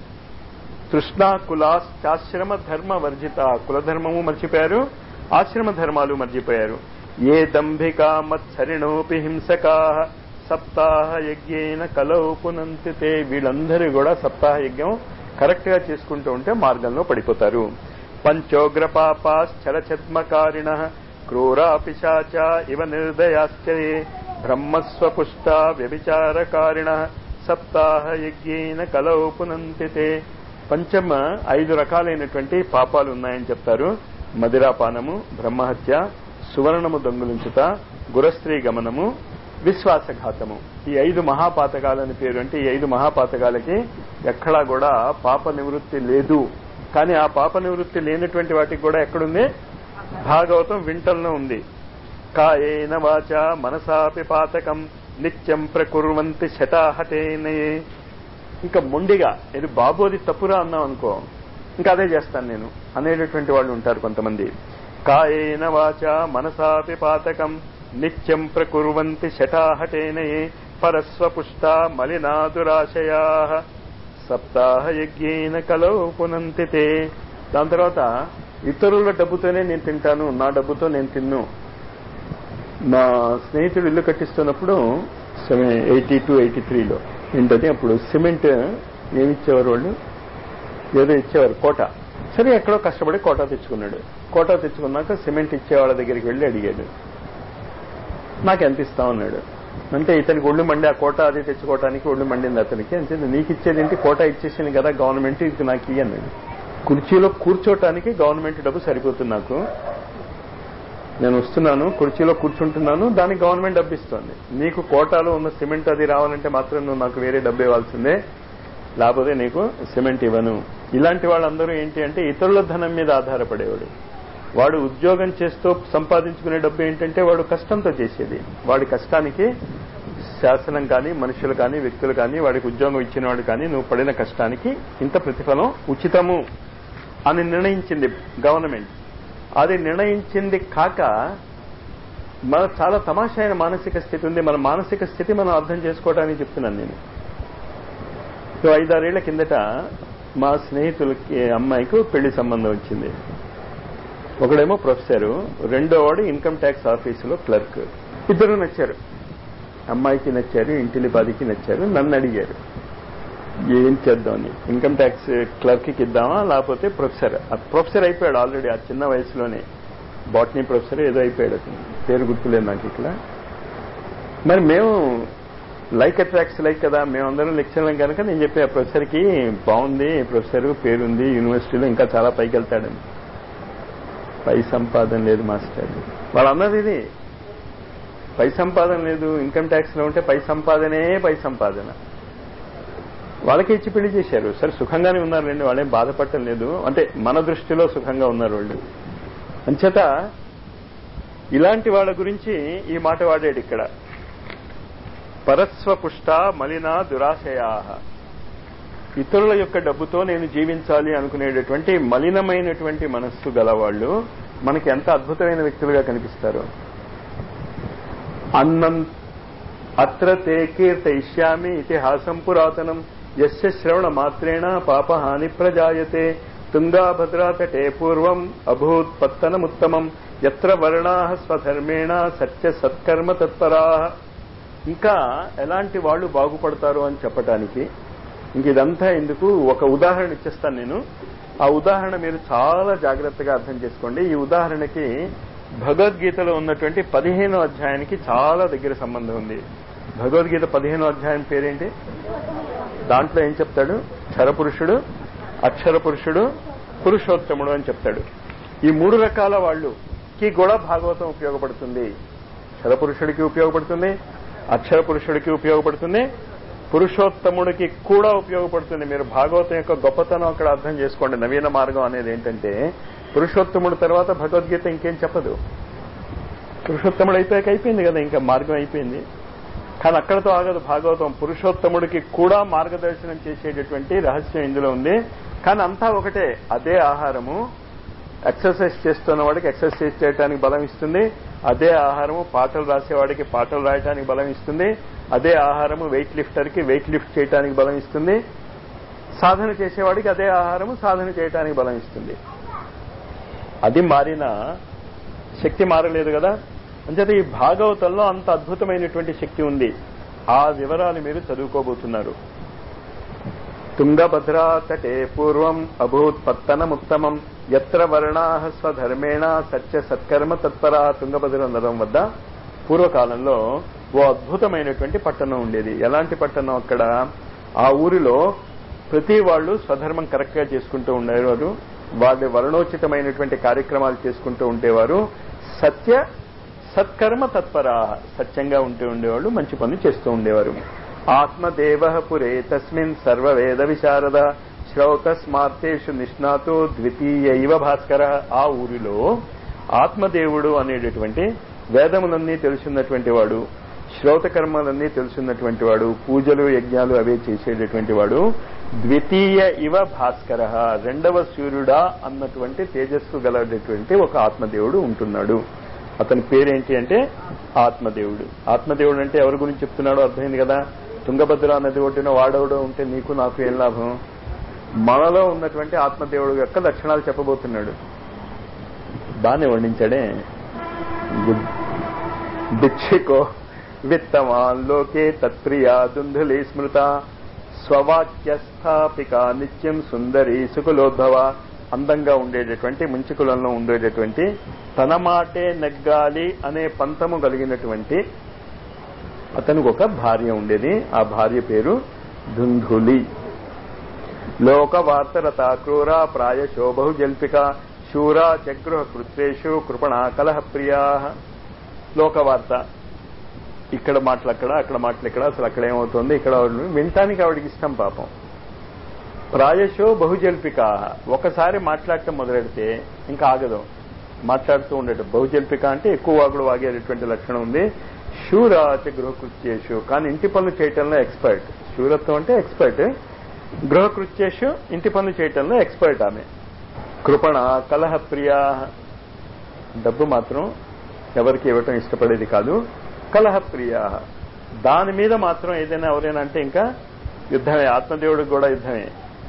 తృష్ణాకులాశ్చాశ్రమ ధర్మ వర్జిత కులధర్మము మర్చిపోయారు ఆశ్రమ ధర్మాలు మర్చిపోయారు ఏ దంభిక మత్సరిణోపి హింసకా సప్తాహ యజ్ఞేన కలౌ పునంతితే వీళ్ళందరూ కూడా సప్తాహ యజ్ఞం కరెక్ట్ గా చేసుకుంటూ ఉంటే మార్గంలో పడిపోతారు పంచోగ్ర పాపాశ్చరచద్మకారిణ క్రూరా పిశాచ ఇవ నిర్దయాశ్చరే బ్రహ్మస్వపుష్ట వ్యభిచారకారిణ సప్తాహ యజ్ఞేన కలౌ పునంతితే పంచమ ఐదు రకాలైనటువంటి పాపాలు ఉన్నాయని చెప్తారు మదిరాపానము బ్రహ్మహత్య సువర్ణము దొంగులించుట గురస్త్రీ గమనము విశ్వాసఘాతము ఈ ఐదు మహాపాతకాలని పేరు అంటే ఈ ఐదు మహాపాతకాలకి ఎక్కడా కూడా పాప నివృత్తి లేదు కానీ ఆ పాప నివృత్తి లేనటువంటి వాటికి కూడా ఎక్కడుంది భాగవతం వింటల్లో ఉంది కాయేన వాచ మనసాపి పాతకం నిత్యం ప్రకుర్వంతి శటాహటేనయే ఇంకా మొండిగా ఇది బాబు అది తప్పురా అన్నాం అనుకో ఇంకా అదే చేస్తాను నేను అనేటటువంటి వాళ్ళు ఉంటారు కొంతమంది కాయేన వాచ మనసాపి పాతకం నిత్యం ప్రకుర్వంతి శటాహటేనయే పరస్వపుష్ట మలినాదురాశయా సప్తాహ యజ్ఞేన కలౌ పునంతితే దాని తర్వాత ఇతరుల డబ్బుతోనే నేను తింటాను నా డబ్బుతో నేను తిన్ను మా స్నేహితుడు ఇల్లు కట్టిస్తున్నప్పుడు ఎయిటీ టూ ఎయిటీ త్రీలో ఏంటది అప్పుడు సిమెంట్ ఏమి ఇచ్చేవారు వాళ్ళు ఏదో ఇచ్చేవారు కోట సరే ఎక్కడో కష్టపడి కోటా తెచ్చుకున్నాడు కోటా తెచ్చుకున్నాక సిమెంట్ ఇచ్చే వాళ్ళ దగ్గరికి వెళ్ళి అడిగాడు నాకు ఎంత ఇస్తా ఉన్నాడు అంటే ఇతనికి ఒళ్ళు మండి ఆ కోట అది తెచ్చుకోవడానికి ఒళ్ళు మండింది అతనికి అంటే నీకు ఇచ్చేది ఏంటి కోట ఇచ్చేసింది కదా గవర్నమెంట్ ఇది నాకు ఇయ్యి అన్నాడు కుర్చీలో కూర్చోటానికి గవర్నమెంట్ డబ్బు సరిపోతుంది నాకు నేను వస్తున్నాను కుర్చీలో కూర్చుంటున్నాను దానికి గవర్నమెంట్ డబ్బు ఇస్తుంది నీకు కోటాలో ఉన్న సిమెంట్ అది రావాలంటే మాత్రం నువ్వు నాకు వేరే డబ్బు ఇవ్వాల్సిందే లేకపోతే నీకు సిమెంట్ ఇవ్వను ఇలాంటి వాళ్ళందరూ ఏంటి అంటే ఇతరుల ధనం మీద ఆధారపడేవాడు వాడు ఉద్యోగం చేస్తూ సంపాదించుకునే డబ్బు ఏంటంటే వాడు కష్టంతో చేసేది వాడి కష్టానికి శాసనం కానీ మనుషులు కానీ వ్యక్తులు కానీ వాడికి ఉద్యోగం ఇచ్చినవాడు కానీ నువ్వు పడిన కష్టానికి ఇంత ప్రతిఫలం ఉచితము అని నిర్ణయించింది గవర్నమెంట్ అది నిర్ణయించింది కాక మన చాలా తమాషైన మానసిక స్థితి ఉంది మన మానసిక స్థితి మనం అర్థం చేసుకోవడానికి చెప్తున్నాను నేను సో ఐదారేళ్ల కిందట మా స్నేహితులకి అమ్మాయికి పెళ్లి సంబంధం వచ్చింది ఒకడేమో ప్రొఫెసరు రెండో వాడు ఇన్కమ్ ట్యాక్స్ ఆఫీసులో క్లర్క్ ఇద్దరు నచ్చారు అమ్మాయికి నచ్చారు ఇంటిలిపాదికి నచ్చారు నన్ను అడిగారు ఏం చేద్దామని ఇన్కమ్ ట్యాక్స్ క్లర్క్కి ఇద్దామా లేకపోతే ప్రొఫెసర్ ఆ ప్రొఫెసర్ అయిపోయాడు ఆల్రెడీ ఆ చిన్న వయసులోనే బాటనీ ప్రొఫెసర్ ఏదో అయిపోయాడు అతను పేరు గుర్తులేదు నాకు ఇక్కడ మరి మేము లైక్ అట్రాక్ట్స్ లైక్ కదా మేమందరం లెక్చర్లం కనుక నేను చెప్పే ఆ ప్రొఫెసర్కి బాగుంది ప్రొఫెసర్ పేరుంది యూనివర్సిటీలో ఇంకా చాలా పైకి వెళ్తాడని పై సంపాదన లేదు మాస్టర్ వాళ్ళన్నది ఇది పై సంపాదన లేదు ఇన్కమ్ ట్యాక్స్ లో ఉంటే పై సంపాదనే పై సంపాదన వాళ్ళకి ఇచ్చి పెళ్లి చేశారు సరే సుఖంగానే ఉన్నారు రండి వాళ్ళేం బాధపడటం లేదు అంటే మన దృష్టిలో సుఖంగా ఉన్నారు వాళ్ళు అంచేత ఇలాంటి వాళ్ళ గురించి ఈ మాట వాడాడు ఇక్కడ పరస్వపుష్ట మలిన దురాశయా ఇతరుల యొక్క డబ్బుతో నేను జీవించాలి అనుకునేటటువంటి మలినమైనటువంటి మనస్సు గలవాళ్ళు మనకి ఎంత అద్భుతమైన వ్యక్తులుగా కనిపిస్తారు అన్నం అత్ర తే కీర్తయిష్యామి ఇతిహాసం పురాతనం యస్య శ్రవణ మాత్రేణ పాపహాని ప్రజాయతే తుంగాభద్రాతటే పూర్వం అభూత్ పత్తనముత్తమం ఎత్ర వర్ణా స్వధర్మేణ సత్య సత్కర్మ తత్పరా ఇంకా ఎలాంటి వాళ్ళు బాగుపడతారు అని చెప్పటానికి ఇంక ఇదంతా ఎందుకు ఒక ఉదాహరణ ఇచ్చేస్తాను నేను ఆ ఉదాహరణ మీరు చాలా జాగ్రత్తగా అర్థం చేసుకోండి ఈ ఉదాహరణకి భగవద్గీతలో ఉన్నటువంటి పదిహేనో అధ్యాయానికి చాలా దగ్గర సంబంధం ఉంది భగవద్గీత పదిహేనో అధ్యాయం పేరేంటి దాంట్లో ఏం చెప్తాడు క్షరపురుషుడు అక్షర పురుషుడు పురుషోత్తముడు అని చెప్తాడు ఈ మూడు రకాల వాళ్ళుకి కూడా భాగవతం ఉపయోగపడుతుంది క్షరపురుషుడికి ఉపయోగపడుతుంది అక్షర పురుషుడికి ఉపయోగపడుతుంది పురుషోత్తముడికి కూడా ఉపయోగపడుతుంది మీరు భాగవతం యొక్క గొప్పతనం అక్కడ అర్థం చేసుకోండి నవీన మార్గం అనేది ఏంటంటే పురుషోత్తముడు తర్వాత భగవద్గీత ఇంకేం చెప్పదు పురుషోత్తముడు అయిపోయాక అయిపోయింది కదా ఇంకా మార్గం అయిపోయింది కానీ అక్కడతో ఆగదు భాగవతం పురుషోత్తముడికి కూడా మార్గదర్శనం చేసేటటువంటి రహస్యం ఇందులో ఉంది కానీ అంతా ఒకటే అదే ఆహారము ఎక్సర్సైజ్ చేస్తున్న వాడికి ఎక్సర్సైజ్ చేయడానికి బలం ఇస్తుంది అదే ఆహారము పాటలు రాసేవాడికి పాటలు రాయడానికి బలం ఇస్తుంది అదే ఆహారము వెయిట్ లిఫ్టర్ కి వెయిట్ లిఫ్ట్ చేయడానికి బలం ఇస్తుంది సాధన చేసేవాడికి అదే ఆహారము సాధన చేయడానికి బలం ఇస్తుంది అది మారిన శక్తి మారలేదు కదా అంచేత ఈ భాగవతంలో అంత అద్భుతమైనటువంటి శక్తి ఉంది ఆ వివరాలు మీరు చదువుకోబోతున్నారు తుంగభద్రా తటే పూర్వం అభూత్ పత్తనముత్తమం ఎత్ర వర్ణా స్వధర్మేణ సత్య సత్కర్మ తత్పర తుంగభద్ర నదం వద్ద పూర్వకాలంలో ఓ అద్భుతమైనటువంటి పట్టణం ఉండేది ఎలాంటి పట్టణం అక్కడ ఆ ఊరిలో ప్రతి వాళ్ళు స్వధర్మం కరెక్ట్ గా చేసుకుంటూ ఉండేవారు వాళ్ళ వర్ణోచితమైనటువంటి కార్యక్రమాలు చేసుకుంటూ ఉండేవారు సత్య సత్కర్మ తత్పరా సత్యంగా ఉంటూ ఉండేవాళ్ళు మంచి పనులు చేస్తూ ఉండేవారు ఆత్మదేవ పురే తస్మిన్ సర్వవేద విశారద శ్రౌతస్మార్తేషు నిష్ణాతో ద్వితీయైవ భాస్కర ఆ ఊరిలో ఆత్మదేవుడు అనేటటువంటి వేదములన్నీ తెలుసున్నటువంటి వాడు శ్రౌతకర్మలన్నీ తెలుసున్నటువంటి వాడు పూజలు యజ్ఞాలు అవే చేసేటటువంటి వాడు ద్వితీయ ఇవ భాస్కర రెండవ సూర్యుడా అన్నటువంటి తేజస్సు గలటువంటి ఒక ఆత్మదేవుడు ఉంటున్నాడు అతని పేరేంటి అంటే ఆత్మదేవుడు ఆత్మదేవుడు అంటే ఎవరి గురించి చెప్తున్నాడో అర్థమైంది కదా తుంగభద్ర నది ఒడ్డున వాడవడో ఉంటే నీకు నాకు ఏం లాభం మనలో ఉన్నటువంటి ఆత్మదేవుడు యొక్క లక్షణాలు చెప్పబోతున్నాడు బాగానే వర్ణించాడే దిక్షికో విత్తమాన్ లోకే తత్ప్రియా దుంధులి స్మృత స్వవాక్యస్థాపిక నిత్యం సుందరి సుకులోద్భవ అందంగా ఉండేటటువంటి ముంచుకులంలో ఉండేటటువంటి తన మాటే నెగ్గాలి అనే పంతము కలిగినటువంటి అతనికి ఒక భార్య ఉండేది ఆ భార్య పేరు ధుంధులి లోక వార్తరత క్రూర ప్రాయశో బహుజల్పిక శూరా చగృహ కృత్రేషు కృపణ కలహ ప్రియా లోకవార్త ఇక్కడ మాటలు అక్కడ అక్కడ మాటలు ఇక్కడ అసలు అక్కడ ఏమవుతుంది ఇక్కడ వినటానికి ఆవిడకి ఇష్టం పాపం ప్రాయశో బహుజల్పిక ఒకసారి మాట్లాడటం మొదలెడితే ఇంకా ఆగదు మాట్లాడుతూ ఉండేట బహుజల్పిక అంటే ఎక్కువ వాగుడు వాగేటటువంటి లక్షణం ఉంది శూరాచ గృహకృత్యేషు కానీ ఇంటి పనులు చేయటంలో ఎక్స్పర్ట్ శూరత్వం అంటే ఎక్స్పర్ట్ గృహకృత్యేషు ఇంటి పనులు చేయటంలో ఎక్స్పర్ట్ ఆమె కృపణ కలహ ప్రియా డబ్బు మాత్రం ఎవరికి ఇవ్వటం ఇష్టపడేది కాదు కలహ ప్రియా దాని మీద మాత్రం ఏదైనా ఎవరైనా అంటే ఇంకా యుద్ధమే ఆత్మదేవుడికి కూడా యుద్ధమే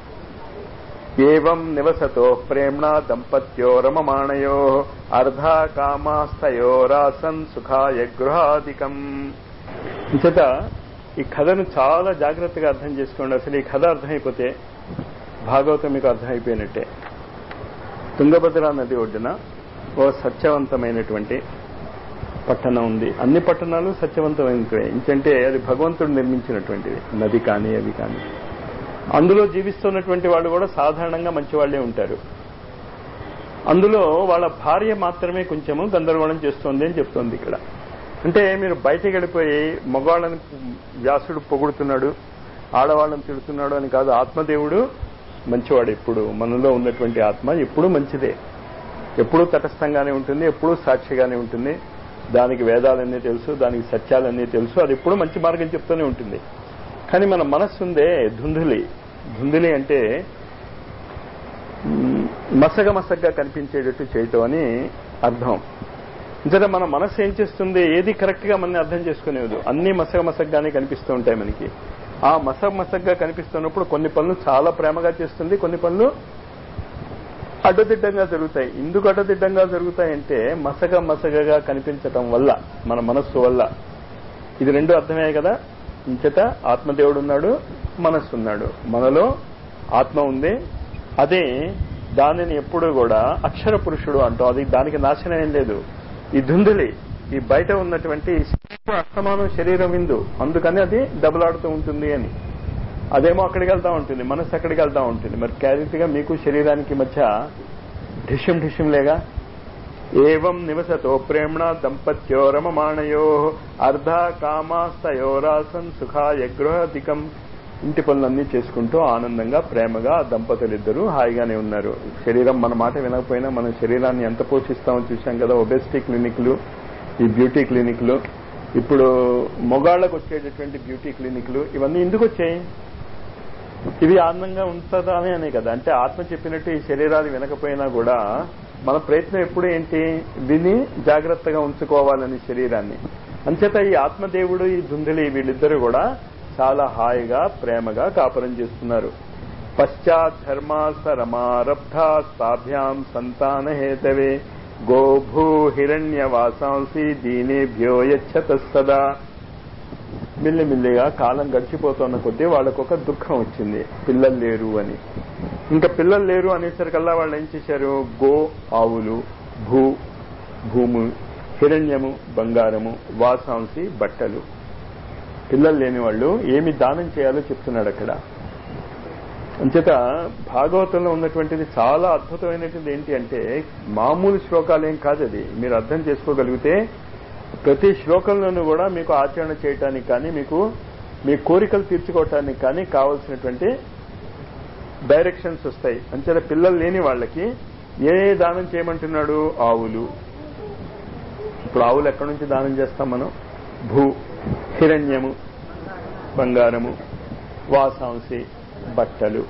ఏం నివసతో ప్రేమ్ణ దంపత్యో రమమాణయో అర్ధా కామాస్తయోరాసన్ సుఖాయ గృహాధికం ఇంచట ఈ కథను చాలా జాగ్రత్తగా అర్థం చేసుకోండి అసలు ఈ కథ అర్థమైపోతే భాగవతం మీకు అర్థమైపోయినట్టే తుంగభద్ర నది ఒడ్డున ఓ సత్యవంతమైనటువంటి పట్టణం ఉంది అన్ని పట్టణాలు సత్యవంతమైనవే ఇంకంటే అది భగవంతుడు నిర్మించినటువంటిది నది కానీ అవి కానీ అందులో జీవిస్తున్నటువంటి వాళ్ళు కూడా సాధారణంగా మంచి వాళ్లే ఉంటారు అందులో వాళ్ళ భార్య మాత్రమే కొంచెము గందరగోళం చేస్తోంది అని చెప్తోంది ఇక్కడ అంటే మీరు బయటకు వెళ్ళిపోయి మగవాళ్ళని వ్యాసుడు పొగుడుతున్నాడు ఆడవాళ్ళని తిడుతున్నాడు అని కాదు ఆత్మదేవుడు మంచివాడు ఎప్పుడు మనలో ఉన్నటువంటి ఆత్మ ఎప్పుడూ మంచిదే ఎప్పుడూ తటస్థంగానే ఉంటుంది ఎప్పుడూ సాక్షిగానే ఉంటుంది దానికి వేదాలన్నీ తెలుసు దానికి సత్యాలన్నీ తెలుసు అది ఎప్పుడూ మంచి మార్గం చెప్తూనే ఉంటుంది కానీ మన మనస్సు ఉందే ధుంధులి ధుంధులి అంటే మసగ మసగ్గా కనిపించేటట్టు చేయటం అని అర్థం జర మన మనసు ఏం చేస్తుంది ఏది కరెక్ట్ గా మనని అర్థం చేసుకునేది అన్ని మసగ మసగ్గానే కనిపిస్తూ ఉంటాయి మనకి ఆ మసగ మసగ్గా కనిపిస్తున్నప్పుడు కొన్ని పనులు చాలా ప్రేమగా చేస్తుంది కొన్ని పనులు అడ్డదిడ్డంగా జరుగుతాయి ఎందుకు అడ్డదిడ్డంగా జరుగుతాయంటే మసగ మసగగా కనిపించటం వల్ల మన మనస్సు వల్ల ఇది రెండు అర్థమే కదా ఇంచట ఆత్మదేవుడు ఉన్నాడు మనస్సు ఉన్నాడు మనలో ఆత్మ ఉంది అదే దానిని ఎప్పుడు కూడా అక్షర పురుషుడు అంటాం అది దానికి నాశనం ఏం లేదు ఈ ధుందులి ఈ బయట ఉన్నటువంటి అస్తమానం శరీరం విందు అందుకని అది దెబ్బలాడుతూ ఉంటుంది అని అదేమో అక్కడికి వెళ్తా ఉంటుంది మనసు అక్కడికి వెళ్తా ఉంటుంది మరి క్యారెక్ట్గా మీకు శరీరానికి మధ్య ఢిష్యం ఢిష్యం లేగా ఏవం నివసతో ప్రేమ్ణ దంపత్యో రమమాణయో అర్ధ కామాస్తయోరాసన్ సుఖాయ గృహధికం ఇంటి పనులన్నీ చేసుకుంటూ ఆనందంగా ప్రేమగా ఆ దంపతులిద్దరూ హాయిగానే ఉన్నారు శరీరం మన మాట వినకపోయినా మన శరీరాన్ని ఎంత పోషిస్తామో చూశాం కదా ఒబెసిటీ క్లినిక్లు ఈ బ్యూటీ క్లినిక్లు ఇప్పుడు మొగాళ్లకు వచ్చేటటువంటి బ్యూటీ క్లినిక్లు ఇవన్నీ ఎందుకు వచ్చాయి ఇవి ఆనందంగా ఉంటుందా అని అనే కదా అంటే ఆత్మ చెప్పినట్టు ఈ శరీరాలు వినకపోయినా కూడా మన ప్రయత్నం ఎప్పుడు ఏంటి విని జాగ్రత్తగా ఉంచుకోవాలని శరీరాన్ని అంచేత ఈ ఆత్మదేవుడు ఈ దుందలి వీళ్ళిద్దరూ కూడా చాలా హాయిగా ప్రేమగా కాపురం చేస్తున్నారు పశ్చాత్ ధర్మాసరమారబ్ధ తాభ్యాం సంతాన హేతవే గోభూ హిరణ్యవాసాంసి దీనేభ్యో యచ్చత సదా మిల్లిమిల్లిగా కాలం గడిచిపోతున్న కొద్దీ వాళ్ళకు ఒక దుఃఖం వచ్చింది పిల్లలు లేరు అని ఇంకా పిల్లలు లేరు అనేసరికల్లా వాళ్ళు ఏం చేశారు గో ఆవులు భూ భూము హిరణ్యము బంగారము వాసాంసి బట్టలు పిల్లలు లేని వాళ్ళు ఏమి దానం చేయాలో చెప్తున్నాడు అక్కడ అంచేత భాగవతంలో ఉన్నటువంటిది చాలా అద్భుతమైనటువంటిది ఏంటి అంటే మామూలు శ్లోకాలేం కాదు అది మీరు అర్థం చేసుకోగలిగితే ప్రతి శ్లోకంలోనూ కూడా మీకు ఆచరణ చేయటానికి కానీ మీకు మీ కోరికలు తీర్చుకోవటానికి కానీ కావలసినటువంటి డైరెక్షన్స్ వస్తాయి అంచేత పిల్లలు లేని వాళ్ళకి ఏ దానం చేయమంటున్నాడు ఆవులు ఇప్పుడు ఆవులు ఎక్కడి నుంచి దానం చేస్తాం మనం భూ హిరణ్యము బంగారము వాసాంసి బట్టలు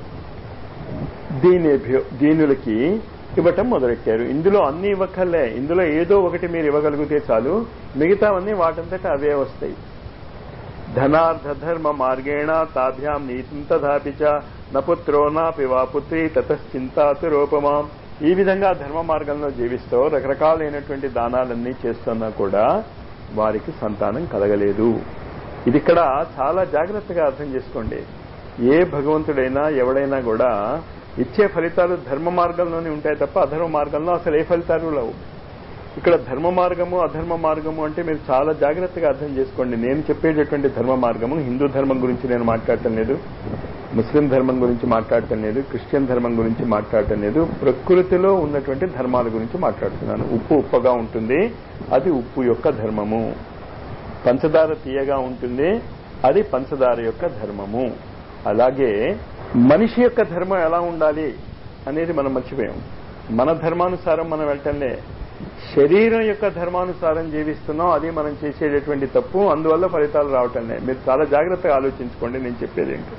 దీనేభ్యో దీనులకి ఇవ్వటం మొదలెట్టారు ఇందులో అన్ని ఇవ్వకల్లే ఇందులో ఏదో ఒకటి మీరు ఇవ్వగలిగితే చాలు మిగతావన్నీ వాటంతట అవే వస్తాయి ధనార్థ ధర్మ మార్గేణ తాభ్యాం నీతిం తథాపిచ నపుత్రో నాపి వా పుత్రి తతశ్చింతాతు రూపమాం ఈ విధంగా ధర్మ మార్గంలో జీవిస్తూ రకరకాలైనటువంటి దానాలన్నీ చేస్తున్నా కూడా వారికి సంతానం కలగలేదు ఇది ఇక్కడ చాలా జాగ్రత్తగా అర్థం చేసుకోండి ఏ భగవంతుడైనా ఎవడైనా కూడా ఇచ్చే ఫలితాలు ధర్మ మార్గంలోనే ఉంటాయి తప్ప అధర్మ మార్గంలో అసలు ఏ ఫలితాలు లేవు ఇక్కడ ధర్మ మార్గము అధర్మ మార్గము అంటే మీరు చాలా జాగ్రత్తగా అర్థం చేసుకోండి నేను చెప్పేటటువంటి ధర్మ మార్గము హిందూ ధర్మం గురించి నేను మాట్లాడటం లేదు ముస్లిం ధర్మం గురించి మాట్లాడటం లేదు క్రిస్టియన్ ధర్మం గురించి మాట్లాడటం లేదు ప్రకృతిలో ఉన్నటువంటి ధర్మాల గురించి మాట్లాడుతున్నాను ఉప్పు ఉప్పగా ఉంటుంది అది ఉప్పు యొక్క ధర్మము పంచదార తీయగా ఉంటుంది అది పంచదార యొక్క ధర్మము అలాగే మనిషి యొక్క ధర్మం ఎలా ఉండాలి అనేది మనం మర్చిపోయాం మన ధర్మానుసారం మనం వెళ్ళటంలే శరీరం యొక్క ధర్మానుసారం జీవిస్తున్నాం అది మనం చేసేటటువంటి తప్పు అందువల్ల ఫలితాలు రావటంలే మీరు చాలా జాగ్రత్తగా ఆలోచించుకోండి నేను చెప్పేది ఏంటి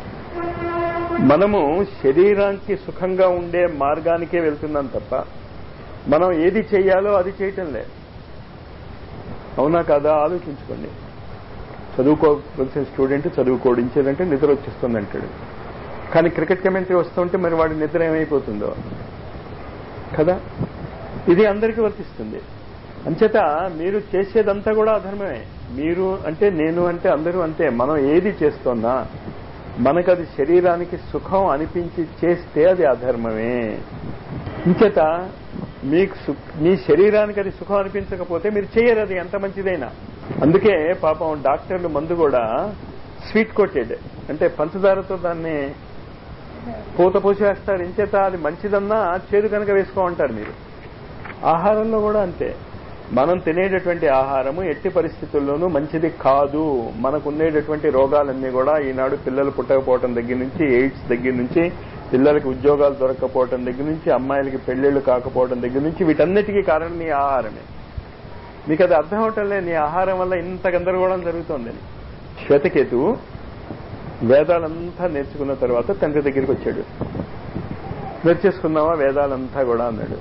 మనము శరీరానికి సుఖంగా ఉండే మార్గానికే వెళ్తున్నాం తప్ప మనం ఏది చేయాలో అది చేయటంలే అవునా కాదా ఆలోచించుకోండి చదువుకోవలసిన స్టూడెంట్ చదువుకోడించేదంటే నిద్ర వచ్చేస్తుంది అంటాడు కానీ క్రికెట్ కమెంటరీ వస్తుంటే మరి వాడి నిద్ర ఏమైపోతుందో కదా ఇది అందరికీ వర్తిస్తుంది అంచేత మీరు చేసేదంతా కూడా అధర్మమే మీరు అంటే నేను అంటే అందరూ అంతే మనం ఏది చేస్తున్నా మనకు అది శరీరానికి సుఖం అనిపించి చేస్తే అది అధర్మమే ఇంచేత మీకు మీ శరీరానికి అది సుఖం అనిపించకపోతే మీరు చేయరు అది ఎంత మంచిదైనా అందుకే పాపం డాక్టర్లు మందు కూడా స్వీట్ కోటెడ్ అంటే పంచదారతో దాన్ని పూత పోసి వేస్తారు ఇంచేత అది మంచిదన్నా చేదు కనుక వేసుకోమంటారు మీరు ఆహారంలో కూడా అంతే మనం తినేటటువంటి ఆహారము ఎట్టి పరిస్థితుల్లోనూ మంచిది కాదు మనకు ఉండేటటువంటి రోగాలన్నీ కూడా ఈనాడు పిల్లలు పుట్టకపోవటం దగ్గర నుంచి ఎయిడ్స్ దగ్గర నుంచి పిల్లలకి ఉద్యోగాలు దొరకకపోవటం దగ్గర నుంచి అమ్మాయిలకి పెళ్లిళ్లు కాకపోవడం దగ్గర నుంచి వీటన్నిటికీ కారణం నీ ఆహారమే మీకు అది అర్థం అవటంలే నీ ఆహారం వల్ల ఇంత గందరగోళం జరుగుతోందని శ్వేతకేతు వేదాలంతా నేర్చుకున్న తర్వాత తండ్రి దగ్గరికి వచ్చాడు నేర్చేసుకున్నావా వేదాలంతా కూడా అన్నాడు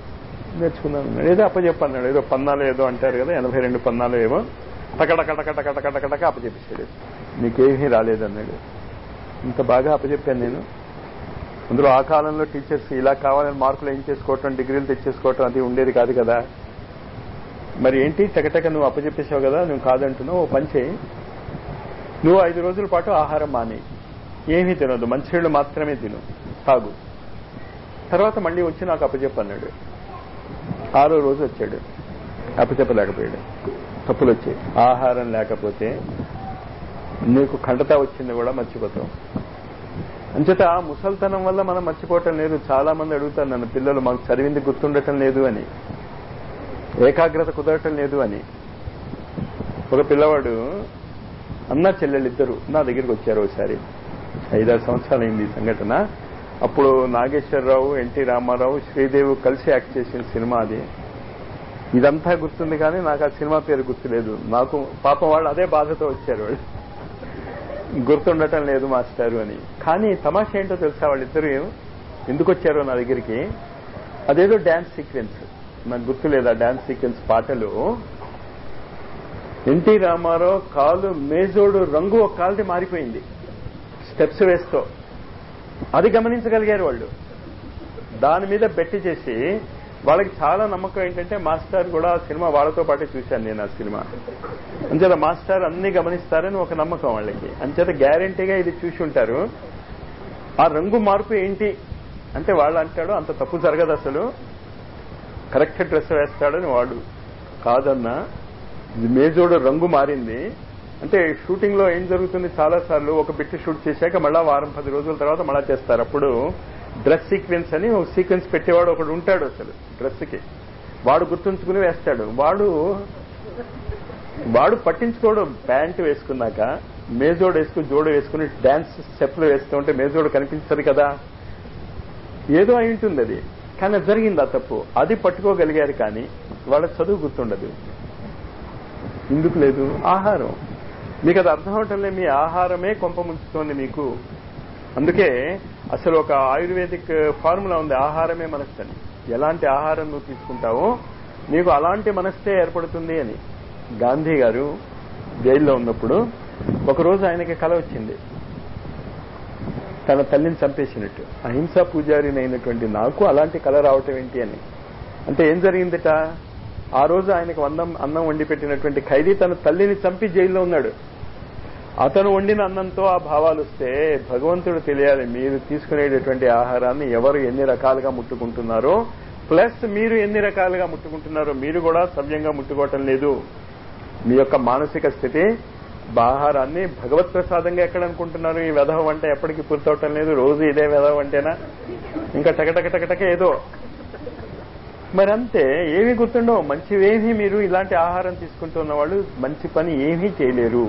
నేర్చుకున్నాను అన్నాడు ఏదో అప్పచెప్పన్నాడు ఏదో పన్నాలు ఏదో అంటారు కదా ఎనభై రెండు పన్నాలు ఏవో టకట కట కట కట కట కటక అప్పచెప్పించాడు నీకేమీ రాలేదన్నాడు ఇంత బాగా అప్పచెప్పాను నేను అందులో ఆ కాలంలో టీచర్స్ ఇలా కావాలని మార్కులు ఏం చేసుకోవటం డిగ్రీలు తెచ్చేసుకోవటం అది ఉండేది కాదు కదా మరి ఏంటి టకటక నువ్వు అప్పచెప్పేసావు కదా నువ్వు కాదంటున్నావు ఓ పని చేయి నువ్వు ఐదు రోజుల పాటు ఆహారం మాని ఏమీ తినొద్దు మంచినీళ్ళు మాత్రమే తిను తాగు తర్వాత మళ్ళీ వచ్చి నాకు అప్పచెప్పన్నాడు ఆరో రోజు వచ్చాడు అప్పచెప్పలేకపోయాడు తప్పులు వచ్చాయి ఆహారం లేకపోతే నీకు ఖండత వచ్చింది కూడా మర్చిపోతావు అంచేత ఆ ముసల్తనం వల్ల మనం మర్చిపోవటం లేదు చాలా మంది అడుగుతారు నన్ను పిల్లలు మాకు చదివింది గుర్తుండటం లేదు అని ఏకాగ్రత కుదరటం లేదు అని ఒక పిల్లవాడు అన్న చెల్లెళ్ళిద్దరు నా దగ్గరికి వచ్చారు ఒకసారి ఐదారు సంవత్సరాలు అయింది ఈ సంఘటన అప్పుడు నాగేశ్వరరావు ఎన్టీ రామారావు శ్రీదేవి కలిసి యాక్ట్ చేసిన సినిమా అది ఇదంతా గుర్తుంది కానీ నాకు ఆ సినిమా పేరు గుర్తులేదు నాకు పాపం వాళ్ళు అదే బాధతో వచ్చారు వాళ్ళు గుర్తుండటం లేదు మాస్టారు అని కానీ తమాషా ఏంటో తెలుసా వాళ్ళిద్దరు ఎందుకు వచ్చారో నా దగ్గరికి అదేదో డాన్స్ సీక్వెన్స్ నాకు గుర్తులేదు ఆ డాన్స్ సీక్వెన్స్ పాటలు ఎన్టీ రామారావు కాలు మేజోడు రంగు ఒక కాలుది మారిపోయింది స్టెప్స్ వేస్తూ అది గమనించగలిగారు వాళ్ళు దాని మీద బెట్టి చేసి వాళ్ళకి చాలా నమ్మకం ఏంటంటే మాస్టర్ కూడా ఆ సినిమా వాళ్ళతో పాటే చూశాను నేను ఆ సినిమా అంచేత మాస్టర్ అన్ని గమనిస్తారని ఒక నమ్మకం వాళ్ళకి అంచేత గ్యారంటీగా ఇది చూసి ఉంటారు ఆ రంగు మార్పు ఏంటి అంటే వాళ్ళు అంటాడు అంత తప్పు జరగదు అసలు కరెక్ట్ డ్రెస్ వేస్తాడని వాడు కాదన్నా మేజోడు రంగు మారింది అంటే షూటింగ్ లో ఏం జరుగుతుంది చాలా సార్లు ఒక బిట్ షూట్ చేశాక మళ్ళా వారం పది రోజుల తర్వాత మళ్ళా చేస్తారు అప్పుడు డ్రెస్ సీక్వెన్స్ అని ఒక సీక్వెన్స్ పెట్టేవాడు ఒకడు ఉంటాడు అసలు డ్రెస్ కి వాడు గుర్తుంచుకుని వేస్తాడు వాడు వాడు పట్టించుకోడు ప్యాంట్ వేసుకున్నాక మేజోడు వేసుకుని జోడు వేసుకుని డాన్స్ స్టెప్లు వేస్తూ ఉంటే మేజోడు కనిపించదు కదా ఏదో అయి ఉంటుంది అది కానీ అది జరిగింది ఆ తప్పు అది పట్టుకోగలిగారు కానీ వాళ్ళ చదువు గుర్తుండదు ఎందుకు లేదు ఆహారం మీకు అది అర్థం అవటంలే మీ ఆహారమే కొంప ముంచుతోంది మీకు అందుకే అసలు ఒక ఆయుర్వేదిక్ ఫార్ములా ఉంది ఆహారమే మనస్సు అని ఎలాంటి ఆహారం నువ్వు తీసుకుంటావో నీకు అలాంటి మనస్సే ఏర్పడుతుంది అని గాంధీ గారు జైల్లో ఉన్నప్పుడు ఒకరోజు ఆయనకి కల వచ్చింది తన తల్లిని చంపేసినట్టు అహింసా పూజారిని అయినటువంటి నాకు అలాంటి కళ రావటం ఏంటి అని అంటే ఏం జరిగిందట ఆ రోజు ఆయనకు అన్నం అన్నం వండి పెట్టినటువంటి ఖైదీ తన తల్లిని చంపి జైల్లో ఉన్నాడు అతను వండిన అన్నంతో ఆ భావాలు వస్తే భగవంతుడు తెలియాలి మీరు తీసుకునేటటువంటి ఆహారాన్ని ఎవరు ఎన్ని రకాలుగా ముట్టుకుంటున్నారో ప్లస్ మీరు ఎన్ని రకాలుగా ముట్టుకుంటున్నారో మీరు కూడా సవ్యంగా ముట్టుకోవటం లేదు మీ యొక్క మానసిక స్థితి ఆహారాన్ని భగవత్ ప్రసాదంగా ఎక్కడ అనుకుంటున్నారు ఈ వెధవ వంట ఎప్పటికీ పూర్తవటం లేదు రోజు ఇదే వెధవ వంటేనా ఇంకా టకటక టకటక ఏదో మరి అంతే ఏమీ గుర్తుండవు మంచివేమీ మీరు ఇలాంటి ఆహారం తీసుకుంటున్న వాళ్ళు మంచి పని ఏమీ చేయలేరు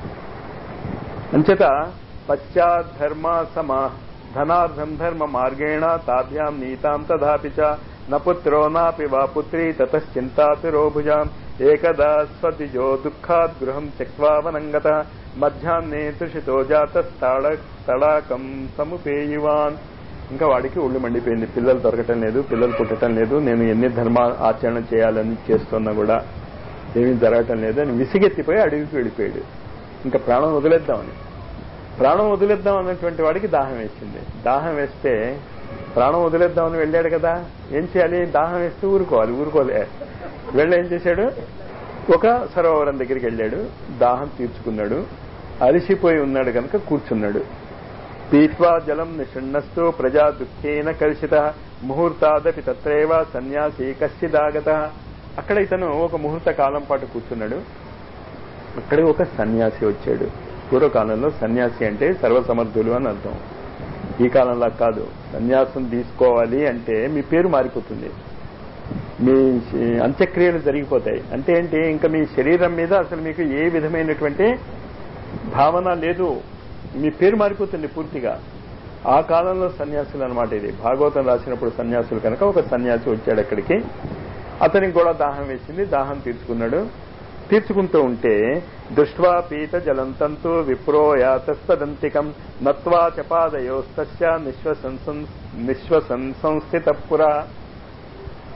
అంచేత పశ్చాద్ధర్మ సమ ధనార్థం ధర్మ మార్గేణ తాభ్యాం నీతాం తథాపి చ నపుత్రో నాపి వా పుత్రీ తతశ్చింతాతిరో భుజాం ఏకదా స్వతిజో దుఃఖాద్ గృహం త్యక్వా వనంగత మధ్యాహ్నే తుషితో జాతస్తాళకం సముపేయువాన్ ఇంకా వాడికి ఒళ్ళు మండిపోయింది పిల్లలు దొరకటం లేదు పిల్లలు పుట్టడం లేదు నేను ఎన్ని ధర్మ ఆచరణ చేయాలని చేస్తున్నా కూడా ఏమీ జరగటం లేదు అని విసిగెత్తిపోయి అడవికి వెళ్ళిపోయాడు ఇంకా ప్రాణం వదిలేద్దామని ప్రాణం వదిలేద్దాం అన్నటువంటి వాడికి దాహం వేసింది దాహం వేస్తే ప్రాణం వదిలేద్దామని వెళ్ళాడు కదా ఏం చేయాలి దాహం వేస్తే ఊరుకోవాలి ఊరుకోలే వెళ్ళి ఏం చేశాడు ఒక సరోవరం దగ్గరికి వెళ్ళాడు దాహం తీర్చుకున్నాడు అలిసిపోయి ఉన్నాడు కనుక కూర్చున్నాడు పీత్వా జలం నిషణ్ణస్తు ప్రజా దుఃఖేన కలుషిత ముహూర్తాదపి తత్రేవ సన్యాసి కశ్చిదాగత అక్కడ ఇతను ఒక ముహూర్త కాలం పాటు కూర్చున్నాడు అక్కడే ఒక సన్యాసి వచ్చాడు పూర్వకాలంలో సన్యాసి అంటే సర్వసమర్థులు అని అర్థం ఈ కాలంలో కాదు సన్యాసం తీసుకోవాలి అంటే మీ పేరు మారిపోతుంది మీ అంత్యక్రియలు జరిగిపోతాయి అంటే ఏంటి ఇంకా మీ శరీరం మీద అసలు మీకు ఏ విధమైనటువంటి భావన లేదు మీ పేరు మారిపోతుంది పూర్తిగా ఆ కాలంలో సన్యాసులు అనమాట ఇది భాగవతం రాసినప్పుడు సన్యాసులు కనుక ఒక సన్యాసి వచ్చాడు అక్కడికి అతనికి కూడా దాహం వేసింది దాహం తీర్చుకున్నాడు తీర్చుకుంటూ ఉంటే దృష్ట్వా పీత జలంతంతు విప్రో యాతస్తదంతికం నత్వా చపాదయోస్తస్య నిశ్వసన్ నిశ్వసన్ సంస్థిత పురా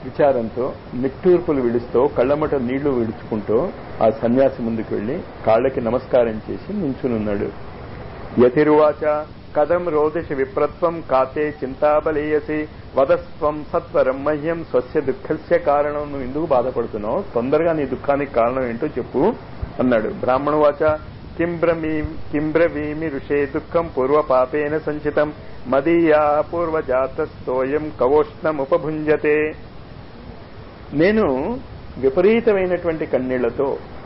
విచారంతో నిట్టూర్పులు విడుస్తూ కళ్ళమట నీళ్లు విడుచుకుంటూ ఆ సన్యాసి ముందుకు వెళ్లి కాళ్ళకి నమస్కారం చేసి నించునున్నాడు యతిరువాచ కథం రోదిష విప్రత్వం కాతే చింతాబలీయసి వదస్వం సత్వరం మహ్యం స్వస్య దుఃఖస్య కారణం నువ్వు ఎందుకు బాధపడుతున్నావు తొందరగా నీ దుఃఖానికి కారణం ఏంటో చెప్పు అన్నాడు బ్రాహ్మణవాచ కింబ్రమీ కింబ్రవీమి ఋషే దుఃఖం పూర్వ పాపేన సంచితం మదీయా పూర్వజాతస్తోయం కవోష్ణముపభుంజతే నేను విపరీతమైనటువంటి కన్నీళ్లతో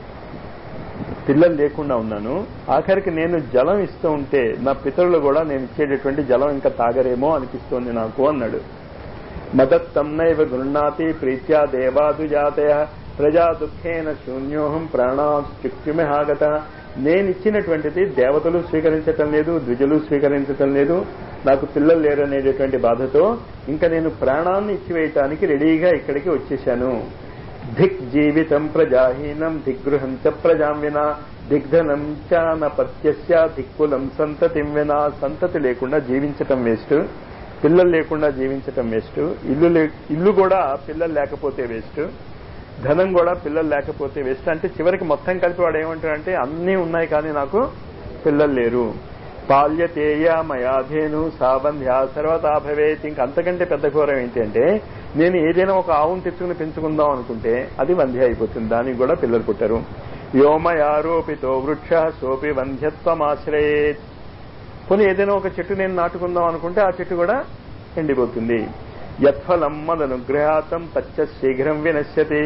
పిల్లలు లేకుండా ఉన్నాను ఆఖరికి నేను జలం ఇస్తూ ఉంటే నా పితరులు కూడా నేను ఇచ్చేటటువంటి జలం ఇంకా తాగరేమో అనిపిస్తోంది నాకు అన్నాడు మదత్తం నైవ గృహ్ణాతి ప్రీత్యా దేవాదుజాతయ ప్రజా దుఃఖేన శూన్యోహం ప్రాణాచుక్తిమిహాగత నేను ఇచ్చినటువంటిది దేవతలు స్వీకరించటం లేదు ద్విజులు స్వీకరించటం లేదు నాకు పిల్లలు లేరు అనేటటువంటి బాధతో ఇంకా నేను ప్రాణాన్ని ఇచ్చివేయటానికి రెడీగా ఇక్కడికి వచ్చేశాను ధిక్ జీవితం ప్రజాహీనం దిగ్గృహం చ ప్రజాం వినా దిగ్ధనం చ నపత్యస్య దిక్కులం సంతతిం వినా సంతతి లేకుండా జీవించటం వేస్ట్ పిల్లలు లేకుండా జీవించటం వేస్ట్ ఇల్లు లే- ఇల్లు కూడా పిల్లలు లేకపోతే వేస్ట్ ధనం కూడా పిల్లలు లేకపోతే వేస్ట్ అంటే చివరికి మొత్తం కలిపి వాడు ఏమంటాడంటే అన్నీ ఉన్నాయి కానీ నాకు పిల్లలు లేరు పాల్యతేయ మయాధేను సాబంధ్య సర్వతా భవేత్ ఇంక అంతకంటే పెద్ద ఘోరం ఏంటి అంటే నేను ఏదైనా ఒక ఆవును తెచ్చుకుని పెంచుకుందాం అనుకుంటే అది వంధ్య అయిపోతుంది దానికి కూడా పిల్లలు పుట్టరు వ్యోమయారోపితో వృక్ష సోపి వంధ్యత్వమాశ్రయేత్ పోనీ ఏదైనా ఒక చెట్టు నేను నాటుకుందాం అనుకుంటే ఆ చెట్టు కూడా ఎండిపోతుంది యత్ఫలం మదనుగ్రహాతం తచ్చ శీఘ్రం వినశ్యతి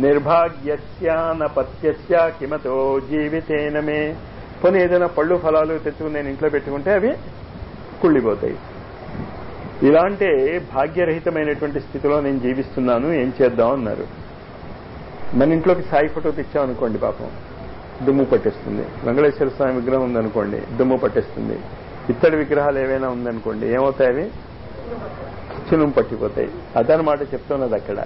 నిర్భాగ్యస్యానపత్యస్య కిమతో జీవితేన మే పోనీ ఏదైనా పళ్ళు ఫలాలు తెచ్చుకుని నేను ఇంట్లో పెట్టుకుంటే అవి కుళ్ళిపోతాయి ఇలాంటి భాగ్యరహితమైనటువంటి స్థితిలో నేను జీవిస్తున్నాను ఏం చేద్దాం అన్నారు మన ఇంట్లోకి సాయి ఫోటో తెచ్చామనుకోండి పాపం దుమ్ము పట్టేస్తుంది వెంకటేశ్వర స్వామి విగ్రహం ఉందనుకోండి దుమ్ము పట్టేస్తుంది ఇత్తడి విగ్రహాలు ఏవైనా ఉందనుకోండి ఏమవుతాయి అవి చునుము పట్టిపోతాయి అదనమాట చెప్తున్నది అక్కడ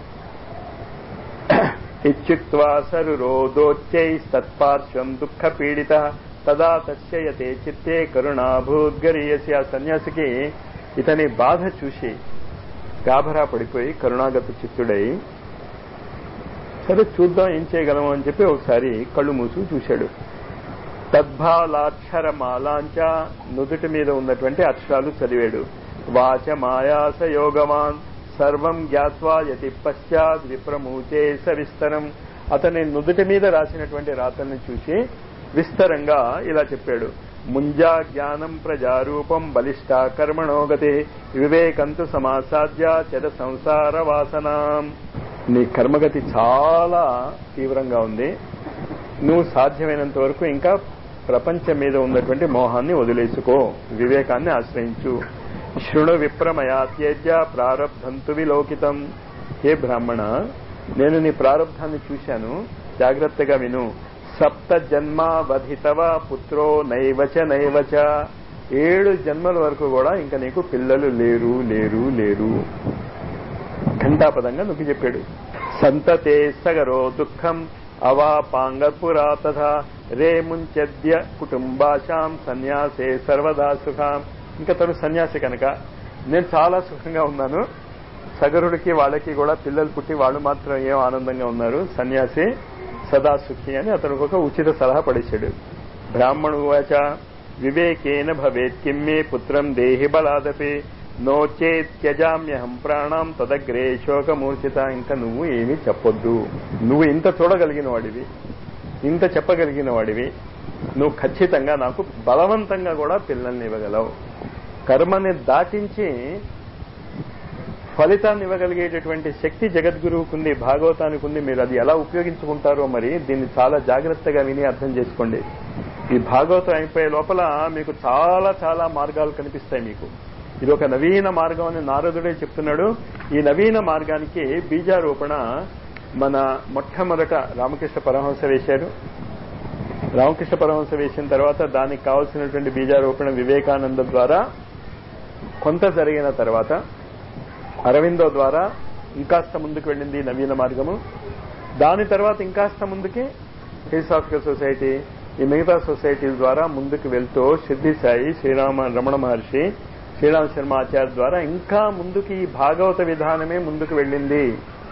ఇత్యుక్వా సరురోదోచ్చై సత్పార్శ్వం దుఃఖ పీడిత తదా తస్యయతే చిత్తే కరుణాభూద్గరీయసి ఆ సన్యాసికి ఇతని బాధ చూసి గాభరా పడిపోయి కరుణాగత చిత్తుడై సరే చూద్దాం ఏం చేయగలము అని చెప్పి ఒకసారి కళ్ళు మూసు చూశాడు తద్భాలాక్షరమాలాంచ నుదుటి మీద ఉన్నటువంటి అక్షరాలు చదివాడు వాచ మాయాస యోగవాన్ సర్వం జ్ఞాత్వా యతి పశ్చాత్ విప్రమూచే సవిస్తరం అతని నుదుటి మీద రాసినటువంటి రాతల్ని చూసి విస్తరంగా ఇలా చెప్పాడు ముంజా జ్ఞానం ప్రజారూపం బలిష్ట కర్మణోగతి వివేకంతు సమాసాధ్య చెద సంసార వాసనాం నీ కర్మగతి చాలా తీవ్రంగా ఉంది నువ్వు సాధ్యమైనంత వరకు ఇంకా ప్రపంచం మీద ఉన్నటువంటి మోహాన్ని వదిలేసుకో వివేకాన్ని ఆశ్రయించు శృణు విప్రమయా త్యేజ్య ప్రారబ్ధంతు విలోకితం హే బ్రాహ్మణ నేను నీ ప్రారంధాన్ని చూశాను జాగ్రత్తగా విను సప్త జన్మావధితవ పుత్రో నైవచ నైవచ ఏడు జన్మల వరకు కూడా ఇంకా నీకు పిల్లలు లేరు లేరు లేరు ఘంటాపదంగా నొక్కి చెప్పాడు సంతతే సగరో దుఃఖం అవాపాంగపురా తథా రే ముంచెద్య కుటుంబాశాం సన్యాసే సర్వదా సుఖాం ఇంకా తను సన్యాసి కనుక నేను చాలా సుఖంగా ఉన్నాను సగరుడికి వాళ్ళకి కూడా పిల్లలు పుట్టి వాళ్ళు మాత్రం ఏం ఆనందంగా ఉన్నారు సన్యాసి సదా సుఖి అని అతనికి ఒక ఉచిత సలహా పడేశాడు బ్రాహ్మణు వాచ వివేకేన భవేత్ కిమ్మే పుత్రం దేహి బలాదపి నోచే త్యజామ్యహం ప్రాణం తదగ్రే శోకమూర్చిత ఇంకా నువ్వు ఏమీ చెప్పొద్దు నువ్వు ఇంత చూడగలిగిన వాడివి ఇంత చెప్పగలిగిన వాడివి నువ్వు ఖచ్చితంగా నాకు బలవంతంగా కూడా పిల్లల్ని ఇవ్వగలవు కర్మని దాటించి ఫలితాన్ని ఇవ్వగలిగేటటువంటి శక్తి జగద్గురువుకు ఉంది భాగవతానికి ఉంది మీరు అది ఎలా ఉపయోగించుకుంటారో మరి దీన్ని చాలా జాగ్రత్తగా విని అర్థం చేసుకోండి ఈ భాగవతం అయిపోయే లోపల మీకు చాలా చాలా మార్గాలు కనిపిస్తాయి మీకు ఇది ఒక నవీన మార్గం అని నారదుడే చెప్తున్నాడు ఈ నవీన మార్గానికి బీజారోపణ మన మొట్టమొదట రామకృష్ణ పరమహంస వేశారు రామకృష్ణ పరమహంస వేసిన తర్వాత దానికి కావలసినటువంటి బీజారోపణ వివేకానంద ద్వారా కొంత జరిగిన తర్వాత అరవిందో ద్వారా ఇంకాస్త ముందుకు వెళ్ళింది ఈ నవీన మార్గము దాని తర్వాత ఇంకాస్త ముందుకి థియోసాఫికల్ సొసైటీ ఈ మిగతా సొసైటీల ద్వారా ముందుకు వెళ్తూ సిద్ధి సాయి శ్రీరామ రమణ మహర్షి శ్రీరామ శర్మ ఆచార్య ద్వారా ఇంకా ముందుకి ఈ భాగవత విధానమే ముందుకు వెళ్ళింది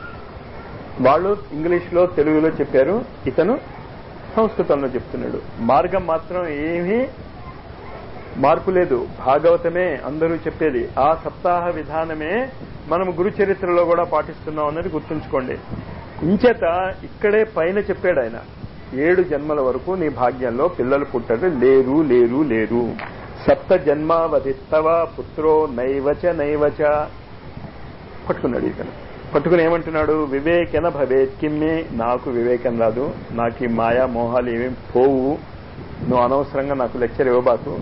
వాళ్ళు ఇంగ్లీష్లో తెలుగులో చెప్పారు ఇతను సంస్కృతంలో చెప్తున్నాడు మార్గం మాత్రం ఏమీ మార్పు లేదు భాగవతమే అందరూ చెప్పేది ఆ సప్తాహ విధానమే మనం గురు చరిత్రలో కూడా పాటిస్తున్నాం అన్నది గుర్తుంచుకోండి ఇంచేత ఇక్కడే పైన చెప్పాడు ఆయన ఏడు జన్మల వరకు నీ భాగ్యంలో పిల్లలు పుట్టరు లేరు లేరు లేరు సప్త జన్మావధిస్తవ పుత్రో నైవచ నైవచ పట్టుకున్నాడు ఇతను పట్టుకుని ఏమంటున్నాడు వివేకన భవేత్ కిమ్మే నాకు వివేకం రాదు నాకు ఈ మాయా మోహాలు ఏమేం పోవు నువ్వు అనవసరంగా నాకు లెక్చర్ ఇవ్వబాకు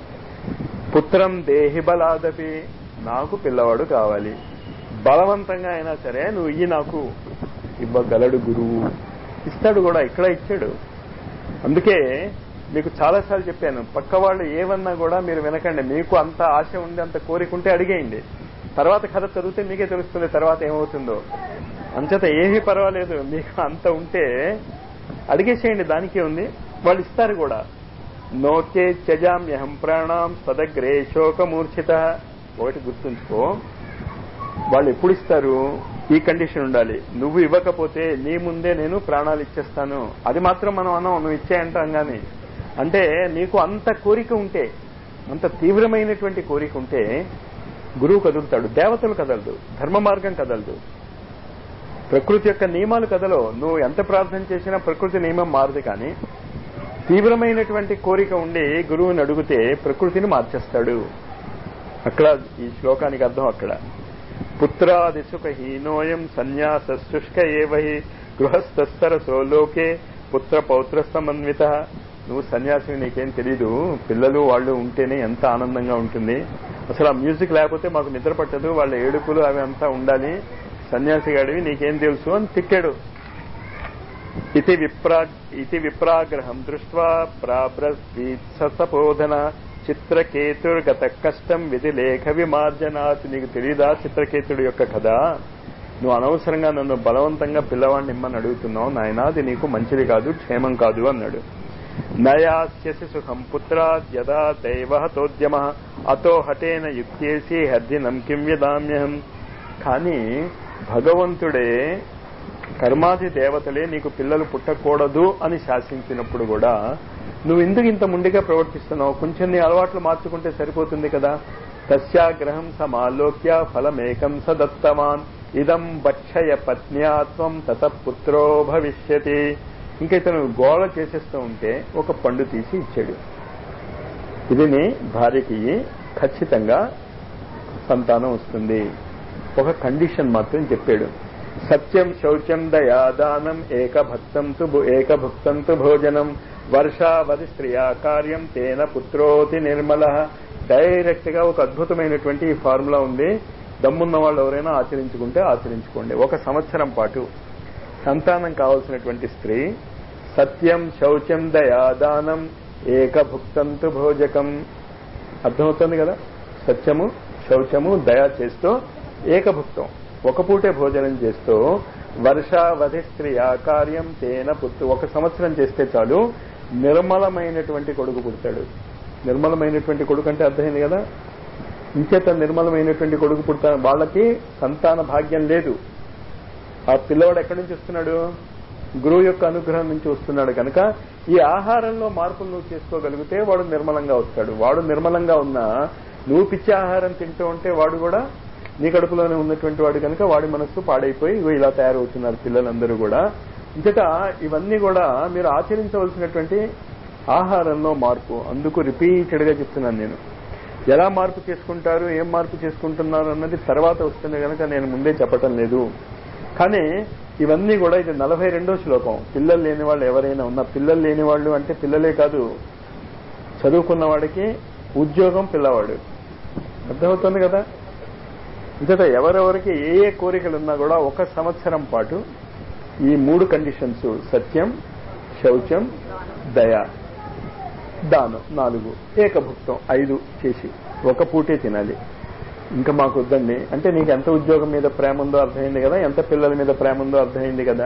పుత్రం దేహి బలాదపి నాకు పిల్లవాడు కావాలి బలవంతంగా అయినా సరే నువ్వు ఇయ్యి నాకు ఇవ్వగలడు గురువు ఇస్తాడు కూడా ఇక్కడ ఇచ్చాడు అందుకే మీకు చాలాసార్లు చెప్పాను పక్క వాళ్ళు ఏమన్నా కూడా మీరు వినకండి మీకు అంత ఆశ ఉంది అంత కోరిక ఉంటే అడిగేయండి తర్వాత కథ చదివితే మీకే తెలుస్తుంది తర్వాత ఏమవుతుందో అంచేత ఏమీ పర్వాలేదు మీకు అంత ఉంటే అడిగేసేయండి దానికే ఉంది వాళ్ళు ఇస్తారు కూడా నోచే త్యజామ్యహం ప్రాణాం సదగ్రే శోకమూర్ఛిత ఒకటి గుర్తుంచుకో వాళ్ళు ఎప్పుడు ఇస్తారు ఈ కండిషన్ ఉండాలి నువ్వు ఇవ్వకపోతే నీ ముందే నేను ప్రాణాలు ఇచ్చేస్తాను అది మాత్రం మనం అన్నాం నువ్వు ఇచ్చేయంటాం గాని అంటే నీకు అంత కోరిక ఉంటే అంత తీవ్రమైనటువంటి కోరిక ఉంటే గురువు కదులుతాడు దేవతలు కదలదు ధర్మ మార్గం కదలదు ప్రకృతి యొక్క నియమాలు కదలో నువ్వు ఎంత ప్రార్థన చేసినా ప్రకృతి నియమం మారదు కానీ తీవ్రమైనటువంటి కోరిక ఉండి గురువుని అడిగితే ప్రకృతిని మార్చేస్తాడు అక్కడ ఈ శ్లోకానికి అర్థం అక్కడ పుత్రాదిశుక హీనోయం సన్యాస శుష్క ఏవహి గృహస్థరసో లోకే పుత్ర పౌత్ర సమన్విత నువ్వు సన్యాసిని నీకేం తెలీదు పిల్లలు వాళ్ళు ఉంటేనే ఎంత ఆనందంగా ఉంటుంది అసలు ఆ మ్యూజిక్ లేకపోతే మాకు నిద్ర పట్టదు వాళ్ళ ఏడుపులు అవి అంతా ఉండాలి సన్యాసి గడివి నీకేం తెలుసు అని తిట్టాడు ఇది విప్రా ఇది విప్రాగ్రహం దృష్ట్వా ప్రాబ్రవీత్సపోధన చిత్రకేతుర్గత కష్టం విధి లేఖ విమార్జనాత్ నీకు తెలీదా చిత్రకేతుడి యొక్క కథ నువ్వు అనవసరంగా నన్ను బలవంతంగా పిల్లవాడిని ఇమ్మని అడుగుతున్నావు నాయనా అది నీకు మంచిది కాదు క్షేమం కాదు అన్నాడు నయాస్యసి సుఖం పుత్రాత్ యదా దైవహతోద్యమ అతో హటేన యుక్తేసి హర్దినం కిం యదామ్యహం కానీ భగవంతుడే కర్మాది దేవతలే నీకు పిల్లలు పుట్టకూడదు అని శాసించినప్పుడు కూడా నువ్వు ఎందుకు ఇంత ముండిగా ప్రవర్తిస్తున్నావు కొంచెం నీ అలవాట్లు మార్చుకుంటే సరిపోతుంది కదా తస్యాగ్రహం సమాలోక్య ఫలమేకం సదత్తమాన్ ఇదం భక్షయ పత్న్యాత్వం తత పుత్రో భవిష్యతి ఇంకా ఇతను గోళ చేసేస్తూ ఉంటే ఒక పండు తీసి ఇచ్చాడు ఇది నీ భార్యకి ఖచ్చితంగా సంతానం వస్తుంది ఒక కండిషన్ మాత్రం చెప్పాడు సత్యం శౌచం దయాదానం ఏకభక్తం తు ఏకభుక్తం తు భోజనం వర్షావధి స్త్రియా కార్యం తేన పుత్రోతి నిర్మల డైరెక్ట్ గా ఒక అద్భుతమైనటువంటి ఈ ఫార్ములా ఉంది దమ్మున్న వాళ్ళు ఎవరైనా ఆచరించుకుంటే ఆచరించుకోండి ఒక సంవత్సరం పాటు సంతానం కావలసినటువంటి స్త్రీ సత్యం శౌచం దయాదానం ఏకభుక్తంతు భోజకం అర్థమవుతుంది కదా సత్యము శౌచము దయ చేస్తూ ఏకభుక్తం ఒక పూటే భోజనం చేస్తూ వర్షావధి స్త్రీ ఆకార్యం తేన పుత్తు ఒక సంవత్సరం చేస్తే చాలు నిర్మలమైనటువంటి కొడుకు పుడతాడు నిర్మలమైనటువంటి కొడుకు అంటే అర్థమైంది కదా ఇంచేత నిర్మలమైనటువంటి కొడుకు పుడతా వాళ్ళకి సంతాన భాగ్యం లేదు ఆ పిల్లవాడు ఎక్కడి నుంచి వస్తున్నాడు గురువు యొక్క అనుగ్రహం నుంచి వస్తున్నాడు కనుక ఈ ఆహారంలో మార్పులు నువ్వు చేసుకోగలిగితే వాడు నిర్మలంగా వస్తాడు వాడు నిర్మలంగా ఉన్నా నువ్వు పిచ్చి ఆహారం తింటూ ఉంటే వాడు కూడా నీ కడుపులోనే ఉన్నటువంటి వాడు కనుక వాడి మనస్సు పాడైపోయి ఇగో ఇలా తయారవుతున్నారు పిల్లలందరూ కూడా ఇంతట ఇవన్నీ కూడా మీరు ఆచరించవలసినటువంటి ఆహారంలో మార్పు అందుకు రిపీటెడ్ గా చెప్తున్నాను నేను ఎలా మార్పు చేసుకుంటారు ఏం మార్పు చేసుకుంటున్నారు అన్నది తర్వాత వస్తుంది కనుక నేను ముందే చెప్పటం లేదు కానీ ఇవన్నీ కూడా ఇది నలభై రెండో శ్లోకం పిల్లలు లేని వాళ్ళు ఎవరైనా ఉన్నా పిల్లలు లేని వాళ్ళు అంటే పిల్లలే కాదు చదువుకున్న వాడికి ఉద్యోగం పిల్లవాడు అర్థమవుతుంది కదా ఇంతట ఎవరెవరికి ఏ ఏ కోరికలు ఉన్నా కూడా ఒక సంవత్సరం పాటు ఈ మూడు కండిషన్స్ సత్యం శౌచం దయ దానం నాలుగు ఏకభుక్తం ఐదు చేసి ఒక పూటే తినాలి ఇంకా మాకు వద్దండి అంటే నీకు ఎంత ఉద్యోగం మీద ప్రేమ ఉందో అర్థమైంది కదా ఎంత పిల్లల మీద ప్రేమ ఉందో అర్థమైంది కదా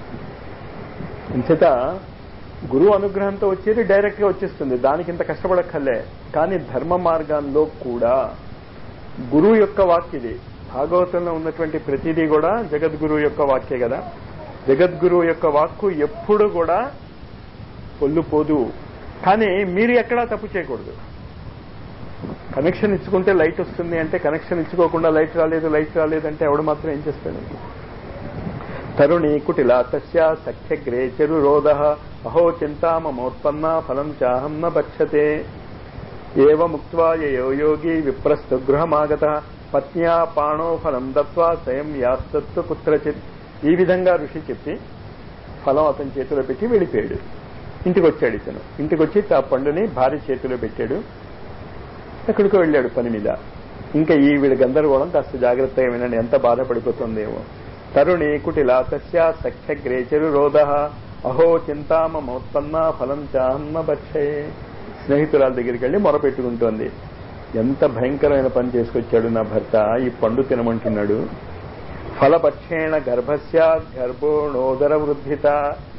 ఇంచేత గురువు అనుగ్రహంతో వచ్చేది డైరెక్ట్ గా వచ్చేస్తుంది దానికి ఇంత కష్టపడక్కర్లే కానీ ధర్మ మార్గాల్లో కూడా గురువు యొక్క వాక్య ఇది భాగవతంలో ఉన్నటువంటి ప్రతిదీ కూడా జగద్గురువు యొక్క వాక్యే కదా జగద్గురువు యొక్క వాక్కు ఎప్పుడు కూడా పొల్లు పోదు కానీ మీరు ఎక్కడా తప్పు చేయకూడదు కనెక్షన్ ఇచ్చుకుంటే లైట్ వస్తుంది అంటే కనెక్షన్ ఇచ్చుకోకుండా లైట్ రాలేదు లైట్ రాలేదు అంటే ఎవడు మాత్రం ఏం చేస్తాడు తరుణీ కుటిలా తస్య సఖ్యగ్రే చెరురోధ అహో చింతామమోత్పన్నా ఫలం చాహం న భక్షతే ఏవ ముక్త్వా యయో యోగి విప్రస్థ గృహమాగత పత్న్యా పాణో ఫలం దత్వా స్వయం యాస్తత్వ కుత్రచిత్ ఈ విధంగా ఋషి చెప్పి ఫలం అతని చేతిలో పెట్టి వెళ్ళిపోయాడు ఇంటికి వచ్చాడు ఇతను ఇంటికి వచ్చి ఆ పండుని భార్య చేతిలో పెట్టాడు ఎక్కడికో వెళ్ళాడు పని మీద ఇంకా ఈ వీడి గందరగోళం కాస్త జాగ్రత్తగా వినండి ఎంత బాధపడిపోతుందేమో తరుణి కుటిలా తస్య సఖ్యగ్రేచరు రోధ అహో చింతామోత్పన్న ఫలం చాహమ్మ భక్షయే స్నేహితురాల దగ్గరికి వెళ్ళి మొరపెట్టుకుంటోంది ఎంత భయంకరమైన పని చేసుకొచ్చాడు నా భర్త ఈ పండు తినమంటున్నాడు ఫలపక్షేణ గర్భస్య గర్భోణోదర వృద్ధిత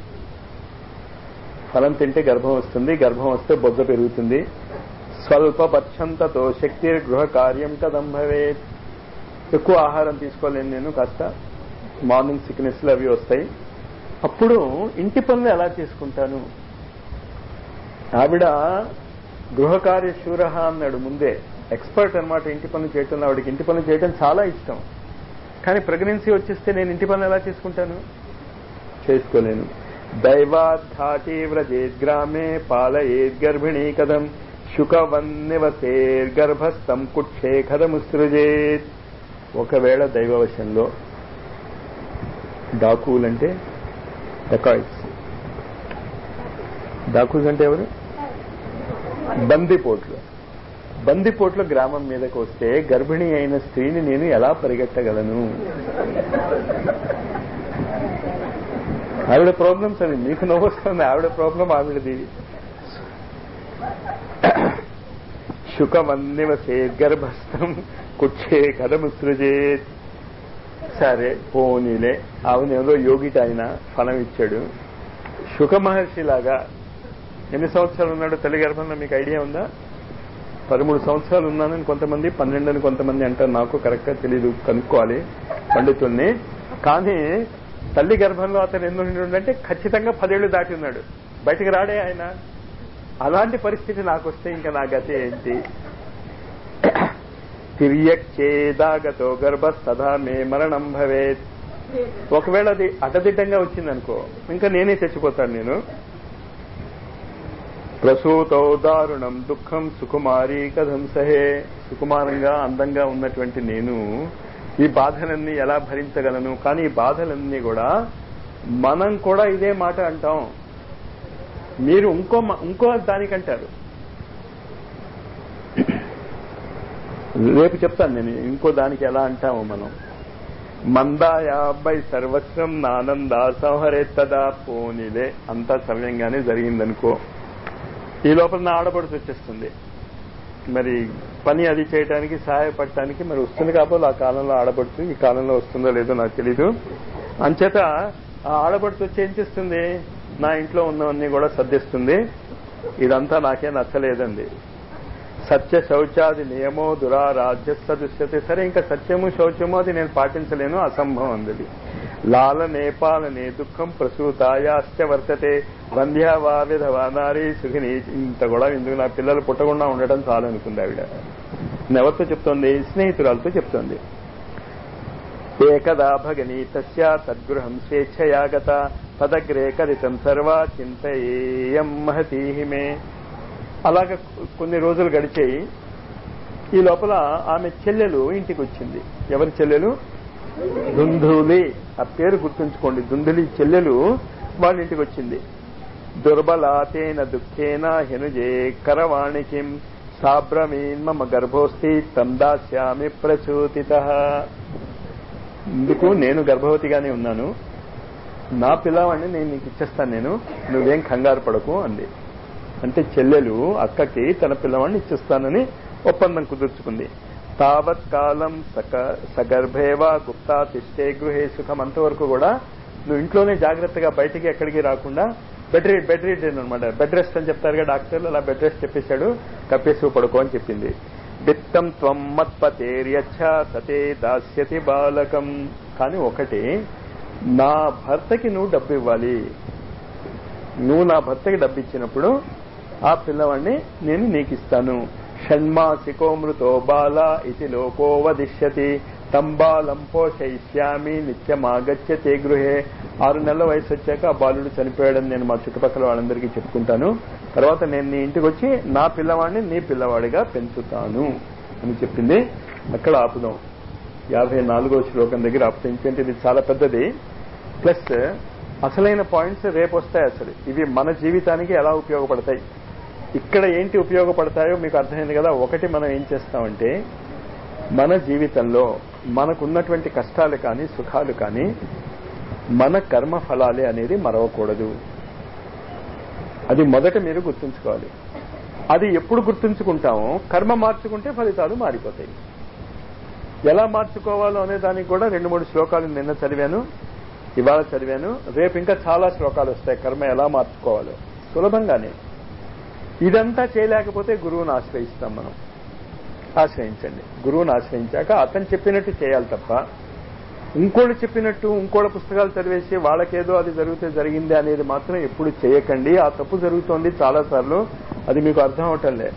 ఫలం తింటే గర్భం వస్తుంది గర్భం వస్తే బొజ్జ పెరుగుతుంది స్వల్ప పక్షంతతో శక్తి గృహ కార్యం కదం భవేత్ ఎక్కువ ఆహారం తీసుకోలేను నేను కాస్త మార్నింగ్ సిక్నెస్లు అవి వస్తాయి అప్పుడు ఇంటి పనులు ఎలా చేసుకుంటాను ఆవిడ గృహకార్య శూర అన్నాడు ముందే ఎక్స్పర్ట్ అనమాట ఇంటి పనులు చేయటం ఆవిడకి ఇంటి పనులు చేయటం చాలా ఇష్టం కానీ ప్రెగ్నెన్సీ వచ్చేస్తే నేను ఇంటి పనులు ఎలా చేసుకుంటాను చేసుకోలేను దైవాఘాటి వ్రజేద్ గ్రామే పాలయేద్ గర్భిణీ కథం శుకవన్నివసేర్గర్భస్థం కుక్షే కథముసృజేత్ ఒకవేళ దైవవశంలో డాకులంటే డకాయిట్స్ డాకుస్ అంటే ఎవరు బందిపోట్లు బందిపోట్లు గ్రామం మీదకి వస్తే గర్భిణీ అయిన స్త్రీని నేను ఎలా పరిగెట్టగలను ఆవిడ ప్రాబ్లమ్స్ అది మీకు నవ్వొస్తుంది ఆవిడ ప్రాబ్లం ఆవిడది శుకమన్నివసే గర్భస్థం కుక్షే కథముసృజేత్ సరే పోనీలే ఆవిడ ఏదో యోగిట ఆయన ఫలం ఇచ్చాడు శుక మహర్షి లాగా ఎన్ని సంవత్సరాలు ఉన్నాడు తల్లి గర్భంలో మీకు ఐడియా ఉందా పదమూడు సంవత్సరాలు ఉన్నానని కొంతమంది పన్నెండు అని కొంతమంది అంటారు నాకు కరెక్ట్ గా తెలియదు కనుక్కోవాలి పండితుల్ని కానీ తల్లి గర్భంలో అతను ఎన్ని ఉండంటే ఖచ్చితంగా పదేళ్లు దాటి ఉన్నాడు బయటికి రాడే ఆయన అలాంటి పరిస్థితి నాకు వస్తే ఇంకా నా గతి ఏంటి తిర్యక్చేదాగతో గర్భ సదా మే మరణం భవేత్ ఒకవేళ అది అటదిడ్డంగా వచ్చిందనుకో ఇంకా నేనే చచ్చిపోతాను నేను ప్రసూతో దారుణం దుఃఖం సుకుమారి కథం సహే సుకుమారంగా అందంగా ఉన్నటువంటి నేను ఈ బాధలన్నీ ఎలా భరించగలను కానీ ఈ బాధలన్నీ కూడా మనం కూడా ఇదే మాట అంటాం మీరు ఇంకో ఇంకో దానికంటారు రేపు చెప్తాను నేను ఇంకో దానికి ఎలా అంటాము మనం మందాయాబై సర్వస్వం నానందా సంహరేత్తదా పోనీలే అంతా సవ్యంగానే జరిగిందనుకో ఈ లోపల నా ఆడపడుతు వచ్చేస్తుంది మరి పని అది చేయడానికి సహాయపడటానికి మరి వస్తుంది కాబట్టి ఆ కాలంలో ఆడపడుతు ఈ కాలంలో వస్తుందో లేదో నాకు తెలీదు అంచేత ఆ ఆడపడుతు వచ్చి ఏం చేస్తుంది నా ఇంట్లో ఉన్నవన్నీ కూడా సర్దిస్తుంది ఇదంతా నాకే నచ్చలేదండి సత్య శౌచాది నియమో దురారాధ్య సదృశ్యతే సరే ఇంకా సత్యము శౌచము అది నేను పాటించలేను అసంభవం అందది లాల నేపాలనే దుఃఖం ప్రసూతాయాశ్చ వర్తతే వంధ్యావా విధవా నారీ సుఖిని ఇంత కూడా ఎందుకు నా పిల్లలు పుట్టకుండా ఉండటం చాలనుకుంది ఆవిడ ఎవరితో చెప్తోంది స్నేహితురాలతో చెప్తోంది ఏకదా భగని తస్య తద్గృహం స్వేచ్ఛయాగత పదగ్రే కరితం సర్వా చింతయేయం మహతీహి మే అలాగ కొన్ని రోజులు గడిచాయి ఈ లోపల ఆమె చెల్లెలు ఇంటికి వచ్చింది ఎవరి చెల్లెలు దుందులి ఆ పేరు గుర్తుంచుకోండి దుందులి చెల్లెలు వాళ్ళ ఇంటికి వచ్చింది దుర్బలాతేన దుఃఖేన హెనుజే కరవాణికిం సాబ్రమీన్ మమ గర్భోస్తి తందాస్యామి ప్రసూతిత ఇందుకు నేను గర్భవతిగానే ఉన్నాను నా పిల్లవాడిని నేను నీకు ఇచ్చేస్తాను నేను నువ్వేం కంగారు పడకు అంది అంటే చెల్లెలు అక్కకి తన పిల్లవాడిని ఇచ్చేస్తానని ఒప్పందం కుదుర్చుకుంది తావత్ కాలం సక సగర్భేవా గుప్తా తిష్టే గృహే సుఖం అంతవరకు కూడా నువ్వు ఇంట్లోనే జాగ్రత్తగా బయటికి ఎక్కడికి రాకుండా బెడ్ రీడ్ బెడ్ రీడ్ అనమాట బెడ్ రెస్ట్ అని చెప్తారుగా డాక్టర్లు అలా బెడ్ రెస్ట్ చెప్పేశాడు కప్పేసి పడుకో అని చెప్పింది విత్తం త్వం మత్పతేర్యచ్చ సతే దాస్యతి బాలకం కానీ ఒకటి నా భర్తకి నువ్వు డబ్బు ఇవ్వాలి నువ్వు నా భర్తకి డబ్బు ఇచ్చినప్పుడు ఆ పిల్లవాడిని నేను నీకు ఇస్తాను షణ్మాసికోమృతో బాల ఇది లోకో వదిష్యతి తంబాలం పోషయిష్యామి నిత్యమాగత్యతే గృహే ఆరు నెలల వయసు వచ్చాక ఆ బాలుడు చనిపోయాడని నేను మా చుట్టుపక్కల వాళ్ళందరికీ చెప్పుకుంటాను తర్వాత నేను నీ ఇంటికి వచ్చి నా పిల్లవాడిని నీ పిల్లవాడిగా పెంచుతాను అని చెప్పింది అక్కడ ఆపుదాం యాభై నాలుగో శ్లోకం దగ్గర ఆపుతాం ఎందుకంటే ఇది చాలా పెద్దది ప్లస్ అసలైన పాయింట్స్ రేపు వస్తాయి అసలు ఇవి మన జీవితానికి ఎలా ఉపయోగపడతాయి ఇక్కడ ఏంటి ఉపయోగపడతాయో మీకు అర్థమైంది కదా ఒకటి మనం ఏం చేస్తామంటే మన జీవితంలో మనకున్నటువంటి కష్టాలు కానీ సుఖాలు కానీ మన కర్మ ఫలాలే అనేది మరవకూడదు అది మొదట మీరు గుర్తుంచుకోవాలి అది ఎప్పుడు గుర్తుంచుకుంటామో కర్మ మార్చుకుంటే ఫలితాలు మారిపోతాయి ఎలా మార్చుకోవాలో అనే దానికి కూడా రెండు మూడు శ్లోకాలు నిన్న చదివాను ఇవాళ చదివాను రేపు ఇంకా చాలా శ్లోకాలు వస్తాయి కర్మ ఎలా మార్చుకోవాలో సులభంగానే ఇదంతా చేయలేకపోతే గురువుని ఆశ్రయిస్తాం మనం ఆశ్రయించండి గురువుని ఆశ్రయించాక అతను చెప్పినట్టు చేయాలి తప్ప ఇంకోళ్ళు చెప్పినట్టు ఇంకోళ్ళ పుస్తకాలు చదివేసి వాళ్ళకేదో అది జరిగితే జరిగింది అనేది మాత్రం ఎప్పుడు చేయకండి ఆ తప్పు జరుగుతోంది చాలా సార్లు అది మీకు అర్థం అవటంలే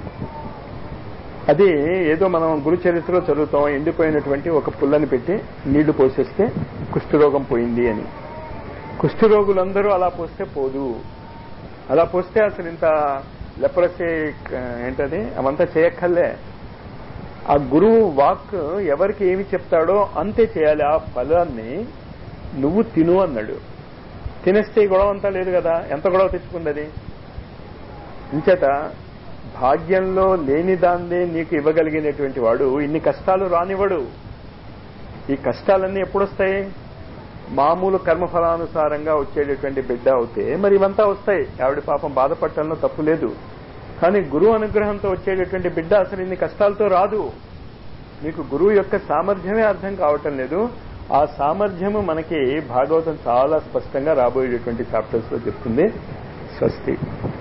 అది ఏదో మనం గురు చరిత్రలో చదువుతాం ఎండిపోయినటువంటి ఒక పుల్లని పెట్టి నీళ్లు పోసేస్తే కుష్ఠరోగం పోయింది అని కుష్ఠరోగులందరూ అలా పోస్తే పోదు అలా పోస్తే అసలు ఇంత లెపరసీ ఏంటది అవంతా చేయక్కర్లే ఆ గురువు వాక్ ఎవరికి ఏమి చెప్తాడో అంతే చేయాలి ఆ ఫలాన్ని నువ్వు తిను అన్నాడు తినేస్తే ఈ గొడవ అంతా లేదు కదా ఎంత గొడవ తెచ్చుకుంది ఇంచేత భాగ్యంలో లేని దాన్నే నీకు ఇవ్వగలిగినటువంటి వాడు ఇన్ని కష్టాలు రానివ్వడు ఈ కష్టాలన్నీ ఎప్పుడొస్తాయి మామూలు కర్మఫలానుసారంగా వచ్చేటటువంటి బిడ్డ అవుతే మరి ఇవంతా వస్తాయి ఆవిడ పాపం బాధపడటంలో తప్పు లేదు కానీ గురువు అనుగ్రహంతో వచ్చేటటువంటి బిడ్డ అసలు ఇన్ని కష్టాలతో రాదు మీకు గురువు యొక్క సామర్థ్యమే అర్థం కావటం లేదు ఆ సామర్థ్యము మనకి భాగవతం చాలా స్పష్టంగా రాబోయేటటువంటి చాప్టర్స్ లో చెప్తుంది స్వస్తి